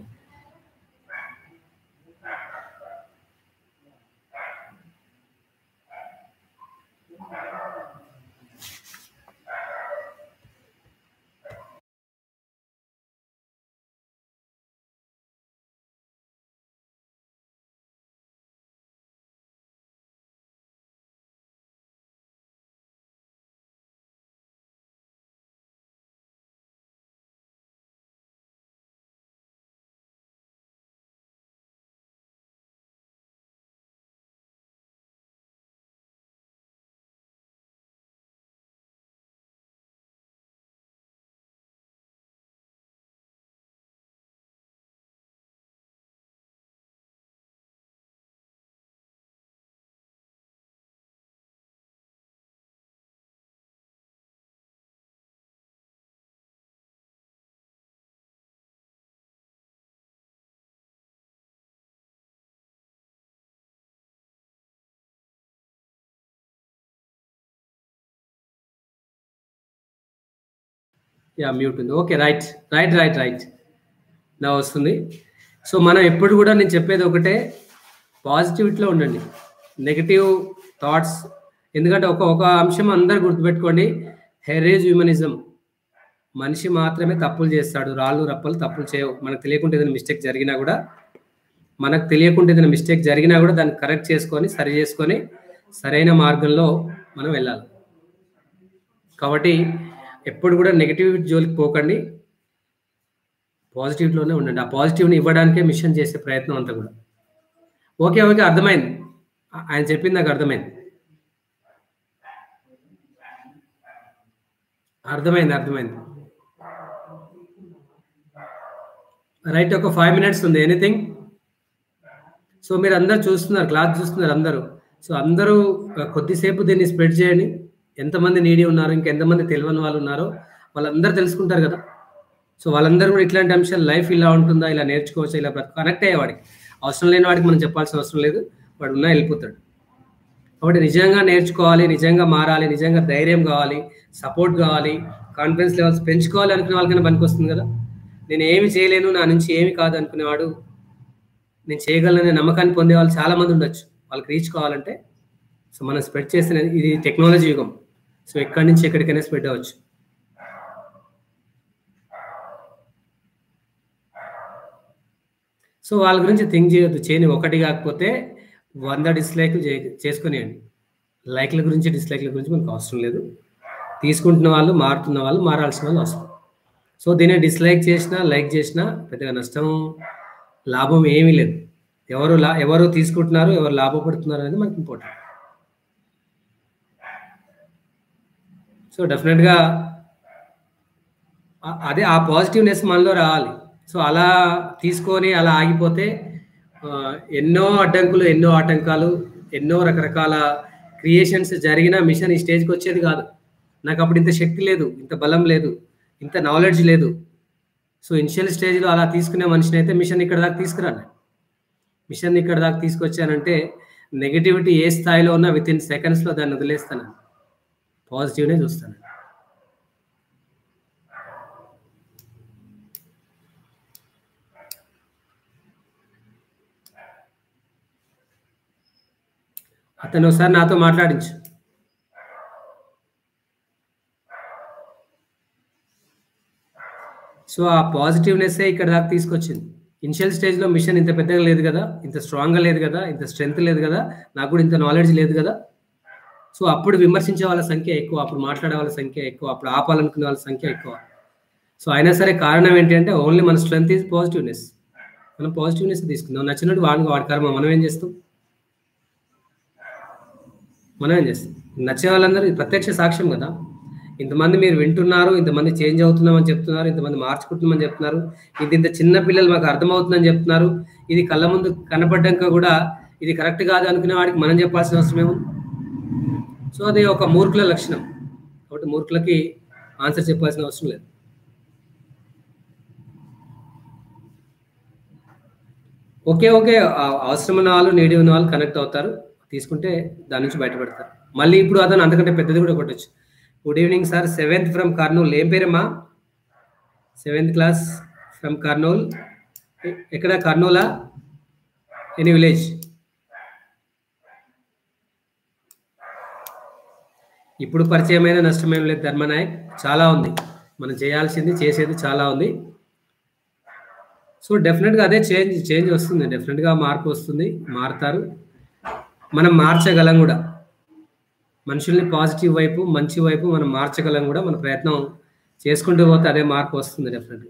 యాహ్! మ్యూట్ ఉంది. Okay. Right. Right, right, right. Now వస్తుంది. సో మనం ఎప్పుడు కూడా నేను చెప్పేది ఒకటే పాజిటివిటీలో ఉండండి. నెగెటివ్ థాట్స్ ఎందుకంటే ఒక ఒక అంశం అందరూ గుర్తుపెట్టుకోండి. హెరేజ్ హ్యూమనిజం. మనిషి మాత్రమే తప్పులు చేస్తాడు. రాళ్ళు, రప్పలు తప్పులు చేయవు. మనకు తెలియకుండా ఏదైనా మిస్టేక్ జరిగినా కూడా మనకు తెలియకుండా ఏదైనా మిస్టేక్ జరిగినా కూడా దాన్ని కరెక్ట్ చేసుకొని, సరి చేసుకొని సరైన మార్గంలో మనం వెళ్ళాలి. కాబట్టి ఎప్పుడు కూడా నెగెటివిటీ జోలికి పోకండి. పాజిటివ్‌లోనే ఉండండి. ఆ పాజిటివ్‌ని ఇవ్వడానికే మిషన్ చేసే ప్రయత్నం అంతా కూడా. ఓకే. ఓకే. అర్థమైంది. ఆ ఆయన చెప్పింది నాకు అర్థమైంది. అర్థమైంది. అర్థమైంది. రైట్. ఒక 5 మినిట్స్ ఉంది. ఎనీథింగ్? సో మీరందరూ చూస్తున్నారు. క్లాస్ చూస్తున్నారు అందరూ. సో అందరూ ఆహ్, కొద్దిసేపు దీన్ని స్ప్రెడ్ చేయండి. ఎంతమంది నీడీ ఉన్నారు, ఇంకెంతమంది తెలవని వాళ్ళు ఉన్నారో వాళ్ళందరూ తెలుసుకుంటారు కదా! సో వాళ్ళందరూ కూడా ఇట్లాంటి అంశాలు లైఫ్ ఇలా ఉంటుందా? ఇలా నేర్చుకోవచ్చా? ఇలా బ్రతుకు కనెక్ట్ అయ్యేవాడికి. అవసరం లేని వాడికి మనం చెప్పాల్సిన అవసరం లేదు. వాడు ఉన్నా ఎళ్ళిపోతాడు. కాబట్టి నిజంగా నేర్చుకోవాలి, నిజంగా మారాలి, నిజంగా ధైర్యం కావాలి, సపోర్ట్ కావాలి, కాన్ఫిడెన్స్ లెవెల్స్ పెంచుకోవాలి అనుకునే వాళ్ళకైనా పనికొస్తుంది కదా! నేను ఏమి చేయలేను, నా నుంచి ఏమి కాదు అనుకునేవాడు నేను చేయగలననే నమ్మకాన్ని పొందేవాళ్ళు చాలా మంది ఉండొచ్చు. వాళ్ళకి రీచ్ కావాలంటే సో మనం స్ప్రెడ్ చేసిన ఇది టెక్నాలజీ యుగం సో ఎక్కడి నుంచి ఎక్కడికైనా స్ప్రెడ్ అవ్వచ్చు సో వాళ్ళ గురించి థింక్ చేయొద్దు చేయని ఒకటి కాకపోతే వంద డిస్లైక్లు చే చేసుకునేయండి లైక్ల గురించి డిస్లైక్ల గురించి మనకు అవసరం లేదు తీసుకుంటున్న వాళ్ళు మారుతున్న వాళ్ళు మారాల్సిన వాళ్ళు అవసరం సో దీన్ని డిస్లైక్ చేసినా లైక్ చేసినా పెద్దగా నష్టం లాభం ఏమీ లేదు ఎవరు లా ఎవరు తీసుకుంటున్నారు ఎవరు లాభపడుతున్నారు అనేది మనకి ఇంపార్టెంట్ సో డెఫినెట్గా అ- అదే ఆ పాజిటివ్నెస్ మనలో రావాలి సో అలా తీసుకొని అలా ఆగిపోతే ఆ, ఎన్నో అడ్డంకులు ఎన్నో ఆటంకాలు ఎన్నో రకరకాల క్రియేషన్స్ జరిగిన మిషన్ ఈ స్టేజ్కి వచ్చేది కాదు నాకు అప్పుడు ఇంత శక్తి లేదు ఇంత బలం లేదు ఇంత నాలెడ్జ్ లేదు సో ఇనిషియల్ స్టేజ్లో అలా తీసుకునే మనిషిని అయితే మిషన్ ఇక్కడ దాకా తీసుకురాను మిషన్ ఇక్కడ దాకా తీసుకొచ్చానంటే నెగిటివిటీ ఏ స్థాయిలో ఉన్నా విత్ ఇన్ సెకండ్స్లో దాన్ని వదిలేస్తాను పాజిటివ్నే చూస్తాను అతను ఒకసారి నాతో మాట్లాడించు సో ఆ పాజిటివ్నెస్సే ఇక్కడ దాకా తీసుకొచ్చింది ఇనిషియల్ స్టేజ్లో మిషన్ ఇంత పెద్దగా లేదు కదా ఇంత స్ట్రాంగ్గా లేదు కదా ఇంత స్ట్రెంగ్త్ లేదు కదా నాకు కూడా ఇంత నాలెడ్జ్ లేదు కదా సో అప్పుడు విమర్శించే వాళ్ళ సంఖ్య ఎక్కువ అప్పుడు మాట్లాడే వాళ్ళ సంఖ్య ఎక్కువ అప్పుడు ఆపాలనుకునే వాళ్ళ సంఖ్య ఎక్కువ సో అయినా సరే కారణం ఏంటి అంటే ఓన్లీ మన స్ట్రెంగ్త్ ఈజ్ పాజిటివ్నెస్ మనం పాజిటివ్నెస్ తీసుకుందాం నచ్చినట్టు వాడిని వాడి కర్మ మనం ఏం చేస్తాం మనం ఏం చేస్తాం నచ్చే వాళ్ళందరూ ఇది ప్రత్యక్ష సాక్ష్యం కదా ఇంతమంది మీరు వింటున్నారు ఇంతమంది చేంజ్ అవుతున్నామని చెప్తున్నారు ఇంతమంది మార్చుకుంటున్నామని చెప్తున్నారు ఇది ఇంత చిన్న పిల్లలు మాకు అర్థమవుతుందని చెప్తున్నారు ఇది కళ్ళ ముందు కనపడ్డాక కూడా ఇది కరెక్ట్ కాదు అనుకునే వాడికి మనం చెప్పాల్సిన అవసరం ఏముంది సో అది ఒక మూర్ఖుల లక్షణం కాబట్టి మూర్ఖులకి ఆన్సర్ చెప్పాల్సిన అవసరం లేదు ఓకే ఓకే ఆ- అవసరం ఉన్న వాళ్ళు నీడి ఉన్న వాళ్ళు కనెక్ట్ అవుతారు తీసుకుంటే దాని నుంచి బయటపడతారు మళ్ళీ ఇప్పుడు అతను అంతకంటే పెద్దది కూడా కొట్టచ్చు good evening sir seventh from Kurnool ఏం పేరమ్మా సెవెంత్ క్లాస్ ఫ్రమ్ కర్నూల్ ఎ- ఎక్కడ కర్నూలా ఎనీ విలేజ్ ఇప్పుడు పరిచయమైన నష్టమేం లేదు ధర్మనాయక్ చాలా ఉంది మనం చేయాల్సింది చేసేది చాలా ఉంది సో డెఫినెట్గా అదే చేంజ్ చేంజ్ వస్తుంది డెఫినెట్గా మార్పు వస్తుంది మారుతారు మనం మార్చగలం కూడా మనుషుల్ని పాజిటివ్ వైపు మంచి వైపు మనం మార్చగలం కూడా మన ప్రయత్నం చేసుకుంటూ పోతే అదే మార్పు వస్తుంది డెఫినెట్గా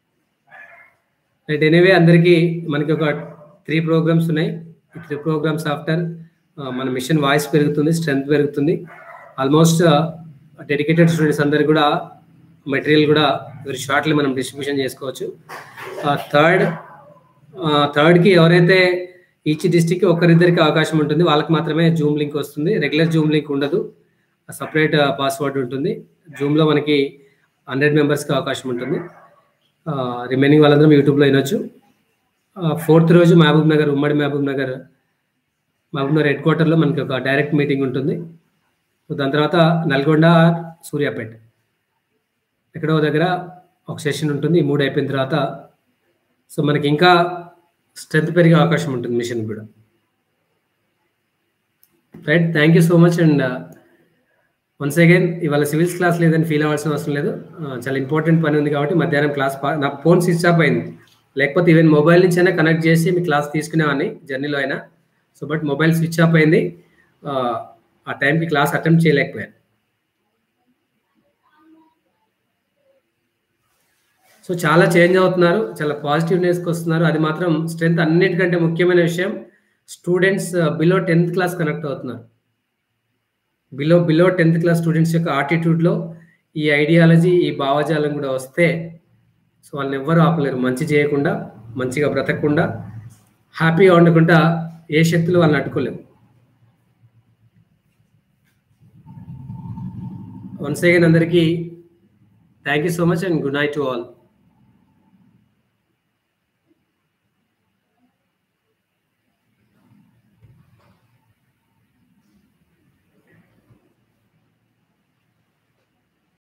రైట్ ఎనీవే అందరికీ మనకి ఒక త్రీ ప్రోగ్రామ్స్ ఉన్నాయి ఈ త్రీ ప్రోగ్రామ్స్ ఆఫ్టర్ మన మిషన్ వాయిస్ పెరుగుతుంది స్ట్రెంగ్త్ పెరుగుతుంది ఆల్మోస్ట్ డెడికేటెడ్ స్టూడెంట్స్ అందరికి కూడా మెటీరియల్ కూడా వెరీ షార్ట్లీ మనం డిస్ట్రిబ్యూషన్ చేసుకోవచ్చు థర్డ్ థర్డ్కి ఎవరైతే ఈచ్ డిస్టిక్కి ఒకరిద్దరికి అవకాశం ఉంటుంది వాళ్ళకి మాత్రమే జూమ్ లింక్ వస్తుంది రెగ్యులర్ జూమ్ లింక్ ఉండదు సపరేట్ పాస్వర్డ్ ఉంటుంది జూమ్లో మనకి హండ్రెడ్ మెంబర్స్కి అవకాశం ఉంటుంది రిమైనింగ్ వాళ్ళందరం యూట్యూబ్లో వినొచ్చు ఫోర్త్ రోజు మహబూబ్ నగర్ ఉమ్మడి Mahabubnagar Mahabubnagar head క్వార్టర్లో మనకి ఒక డైరెక్ట్ మీటింగ్ ఉంటుంది సో దాని తర్వాత నల్గొండ సూర్యాపేట ఎక్కడో దగ్గర ఒక సెషన్ ఉంటుంది ఈ మూడు అయిపోయిన తర్వాత సో మనకి ఇంకా స్ట్రెంత్ పెరిగే అవకాశం ఉంటుంది మిషన్ కూడా right thank you so much and once again ఇవాళ సివిల్స్ క్లాస్ లేదని ఫీల్ అవ్వాల్సిన అవసరం లేదు ఆ, చాలా ఇంపార్టెంట్ పని ఉంది కాబట్టి మధ్యాహ్నం క్లాస్ పా- నా ఫోన్ స్విచ్ ఆఫ్ అయింది లేకపోతే ఈవెన్ మొబైల్ నుంచి అయినా కనెక్ట్ చేసి మీ క్లాస్ తీసుకునేవాడిని జర్నీలో అయినా so but mobile switch off అయింది ఆ, ఆ టైంకి క్లాస్ అటెంప్ట్ చేయలేకపోయాను సో చాలా చేంజ్ అవుతున్నారు చాలా పాజిటివ్నెస్కి వస్తున్నారు అది మాత్రం స్ట్రెంత్ అన్నిటికంటే ముఖ్యమైన విషయం students below tenth class connect అవుతున్నారు below below tenth class students యొక్క ఆటిట్యూడ్లో ఈ ఐడియాలజీ ఈ భావజాలం కూడా వస్తే సో వాళ్ళని ఎవ్వరూ ఆపలేరు మంచి చేయకుండా మంచిగా బ్రతకకుండా హ్యాపీగా ఉండకుండా ఏ శక్తులు వాళ్ళని అడ్డుకోలేవు వన్స్ అగైన్ అందరికీ thank you so much and good night to all